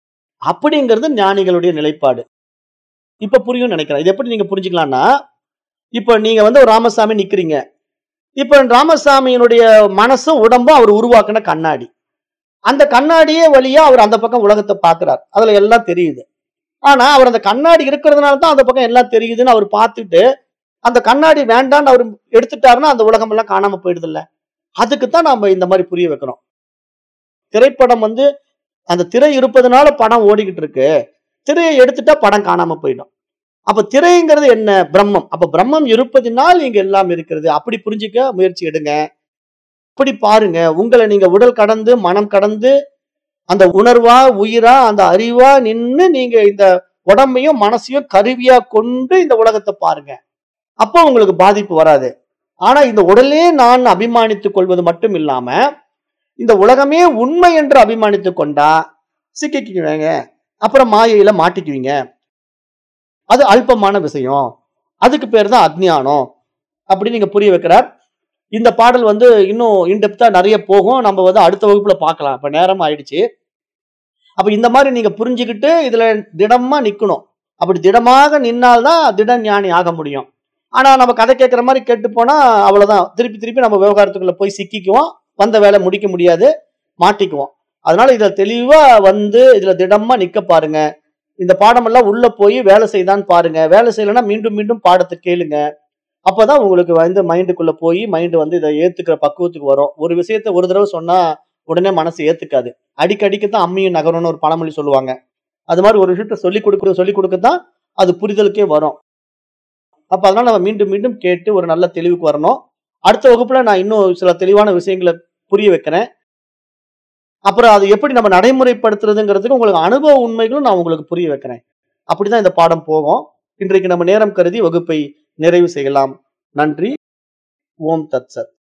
அப்படிங்கிறது ஞானிகளுடைய நிலைப்பாடு இப்ப புரியும் நினைக்கிறேன் இது எப்படி நீங்க புரிஞ்சுக்கலாம்னா இப்ப நீங்க வந்து ஒரு ராமசாமி நிக்கிறீங்க இப்ப ராமசாமியினுடைய மனசும் உடம்பும் அவர் உருவாக்குன கண்ணாடி அந்த கண்ணாடியே வழியா அவர் அந்த பக்கம் உலகத்தை பார்க்கிறார் அதுல எல்லாம் தெரியுது ஆனா அவர் அந்த கண்ணாடி இருக்கிறதுனால தான் அந்த பக்கம் எல்லாம் தெரியுதுன்னு அவர் பார்த்துட்டு அந்த கண்ணாடி வேண்டான்னு அவர் எடுத்துட்டாருன்னா அந்த உலகம் எல்லாம் காணாம போயிடுது இல்ல அதுக்கு தான் நாம இந்த மாதிரி புரிய வைக்கிறோம் திரைப்படம் வந்து அந்த திரை இருப்பதனால படம் ஓடிக்கிட்டு இருக்கு திரையை எடுத்துட்டா படம் காணாம போயிடும் அப்ப திரைங்கிறது என்ன பிரம்மம் அப்ப பிரம்மம் இருப்பதினால் இங்க எல்லாம் இருக்கிறது அப்படி புரிஞ்சுக்க முயற்சி எடுங்க அப்படி பாருங்க உங்களை நீங்க உடல் கடந்து மனம் கடந்து அந்த உணர்வா உயிரா அந்த அறிவா நின்னு நீங்க இந்த உடம்பையும் மனசையும் கருவியா கொண்டு இந்த உலகத்தை பாருங்க அப்போ உங்களுக்கு பாதிப்பு வராது ஆனா இந்த உடலே நான் அபிமானித்துக் கொள்வது மட்டும் இல்லாம இந்த உலகமே உண்மை என்று அபிமானித்துக் கொண்டா சிக்கிக்குவீங்க அப்புறம் மாயையில மாட்டிக்குவீங்க அது அல்பமான விஷயம் அதுக்கு பேர் தான் அஜ்ஞானம் அப்படி நீங்க புரிய வைக்கிறார் இந்த பாடல் வந்து இன்னும் இன்டெப்தா நிறைய போகும் நம்ம வந்து அடுத்த வகுப்புல பார்க்கலாம் இப்ப நேரம் ஆயிடுச்சு அப்ப இந்த மாதிரி நீங்க புரிஞ்சுக்கிட்டு இதுல திடமா நிக்கணும் அப்படி திடமாக நின்னால்தான் திட ஞானி ஆக முடியும் ஆனா நம்ம கதை கேட்கிற மாதிரி கேட்டு போனா அவ்வளவுதான் திருப்பி திருப்பி நம்ம விவகாரத்துக்குள்ள போய் சிக்கிக்குவோம் வந்த வேலை முடிக்க முடியாது மாட்டிக்குவோம் அதனால இதுல தெளிவா வந்து இதுல திடமா நிக்க பாருங்க இந்த பாடமெல்லாம் உள்ள போய் வேலை செய்தான்னு பாருங்க வேலை செய்யலைன்னா மீண்டும் மீண்டும் பாடத்தை கேளுங்க அப்பதான் உங்களுக்கு வந்து மைண்டுக்குள்ள போய் மைண்டு வந்து இதை ஏத்துக்கிற பக்குவத்துக்கு வரும் ஒரு விஷயத்த ஒரு தடவை சொன்னா உடனே மனசு ஏத்துக்காது அடிக்கடிக்கு தான் அம்மியும் நகரம்னு ஒரு பழமொழி சொல்லுவாங்க அது மாதிரி ஒரு விஷயத்த சொல்லி கொடுக்க சொல்லி கொடுக்கத்தான் அது புரிதலுக்கே வரும் அப்ப அதனால நம்ம மீண்டும் மீண்டும் கேட்டு ஒரு நல்ல தெளிவுக்கு வரணும் அடுத்த வகுப்புல நான் இன்னும் சில தெளிவான விஷயங்களை புரிய வைக்கிறேன் அப்புறம் அது எப்படி நம்ம நடைமுறைப்படுத்துறதுங்கிறதுக்கு உங்களுக்கு அனுபவ உண்மைகளும் நான் உங்களுக்கு புரிய வைக்கிறேன் அப்படிதான் இந்த பாடம் போகும் இன்றைக்கு நம்ம நேரம் கருதி வகுப்பை நிறைவு செய்யலாம் நன்றி ஓம் தத் சத்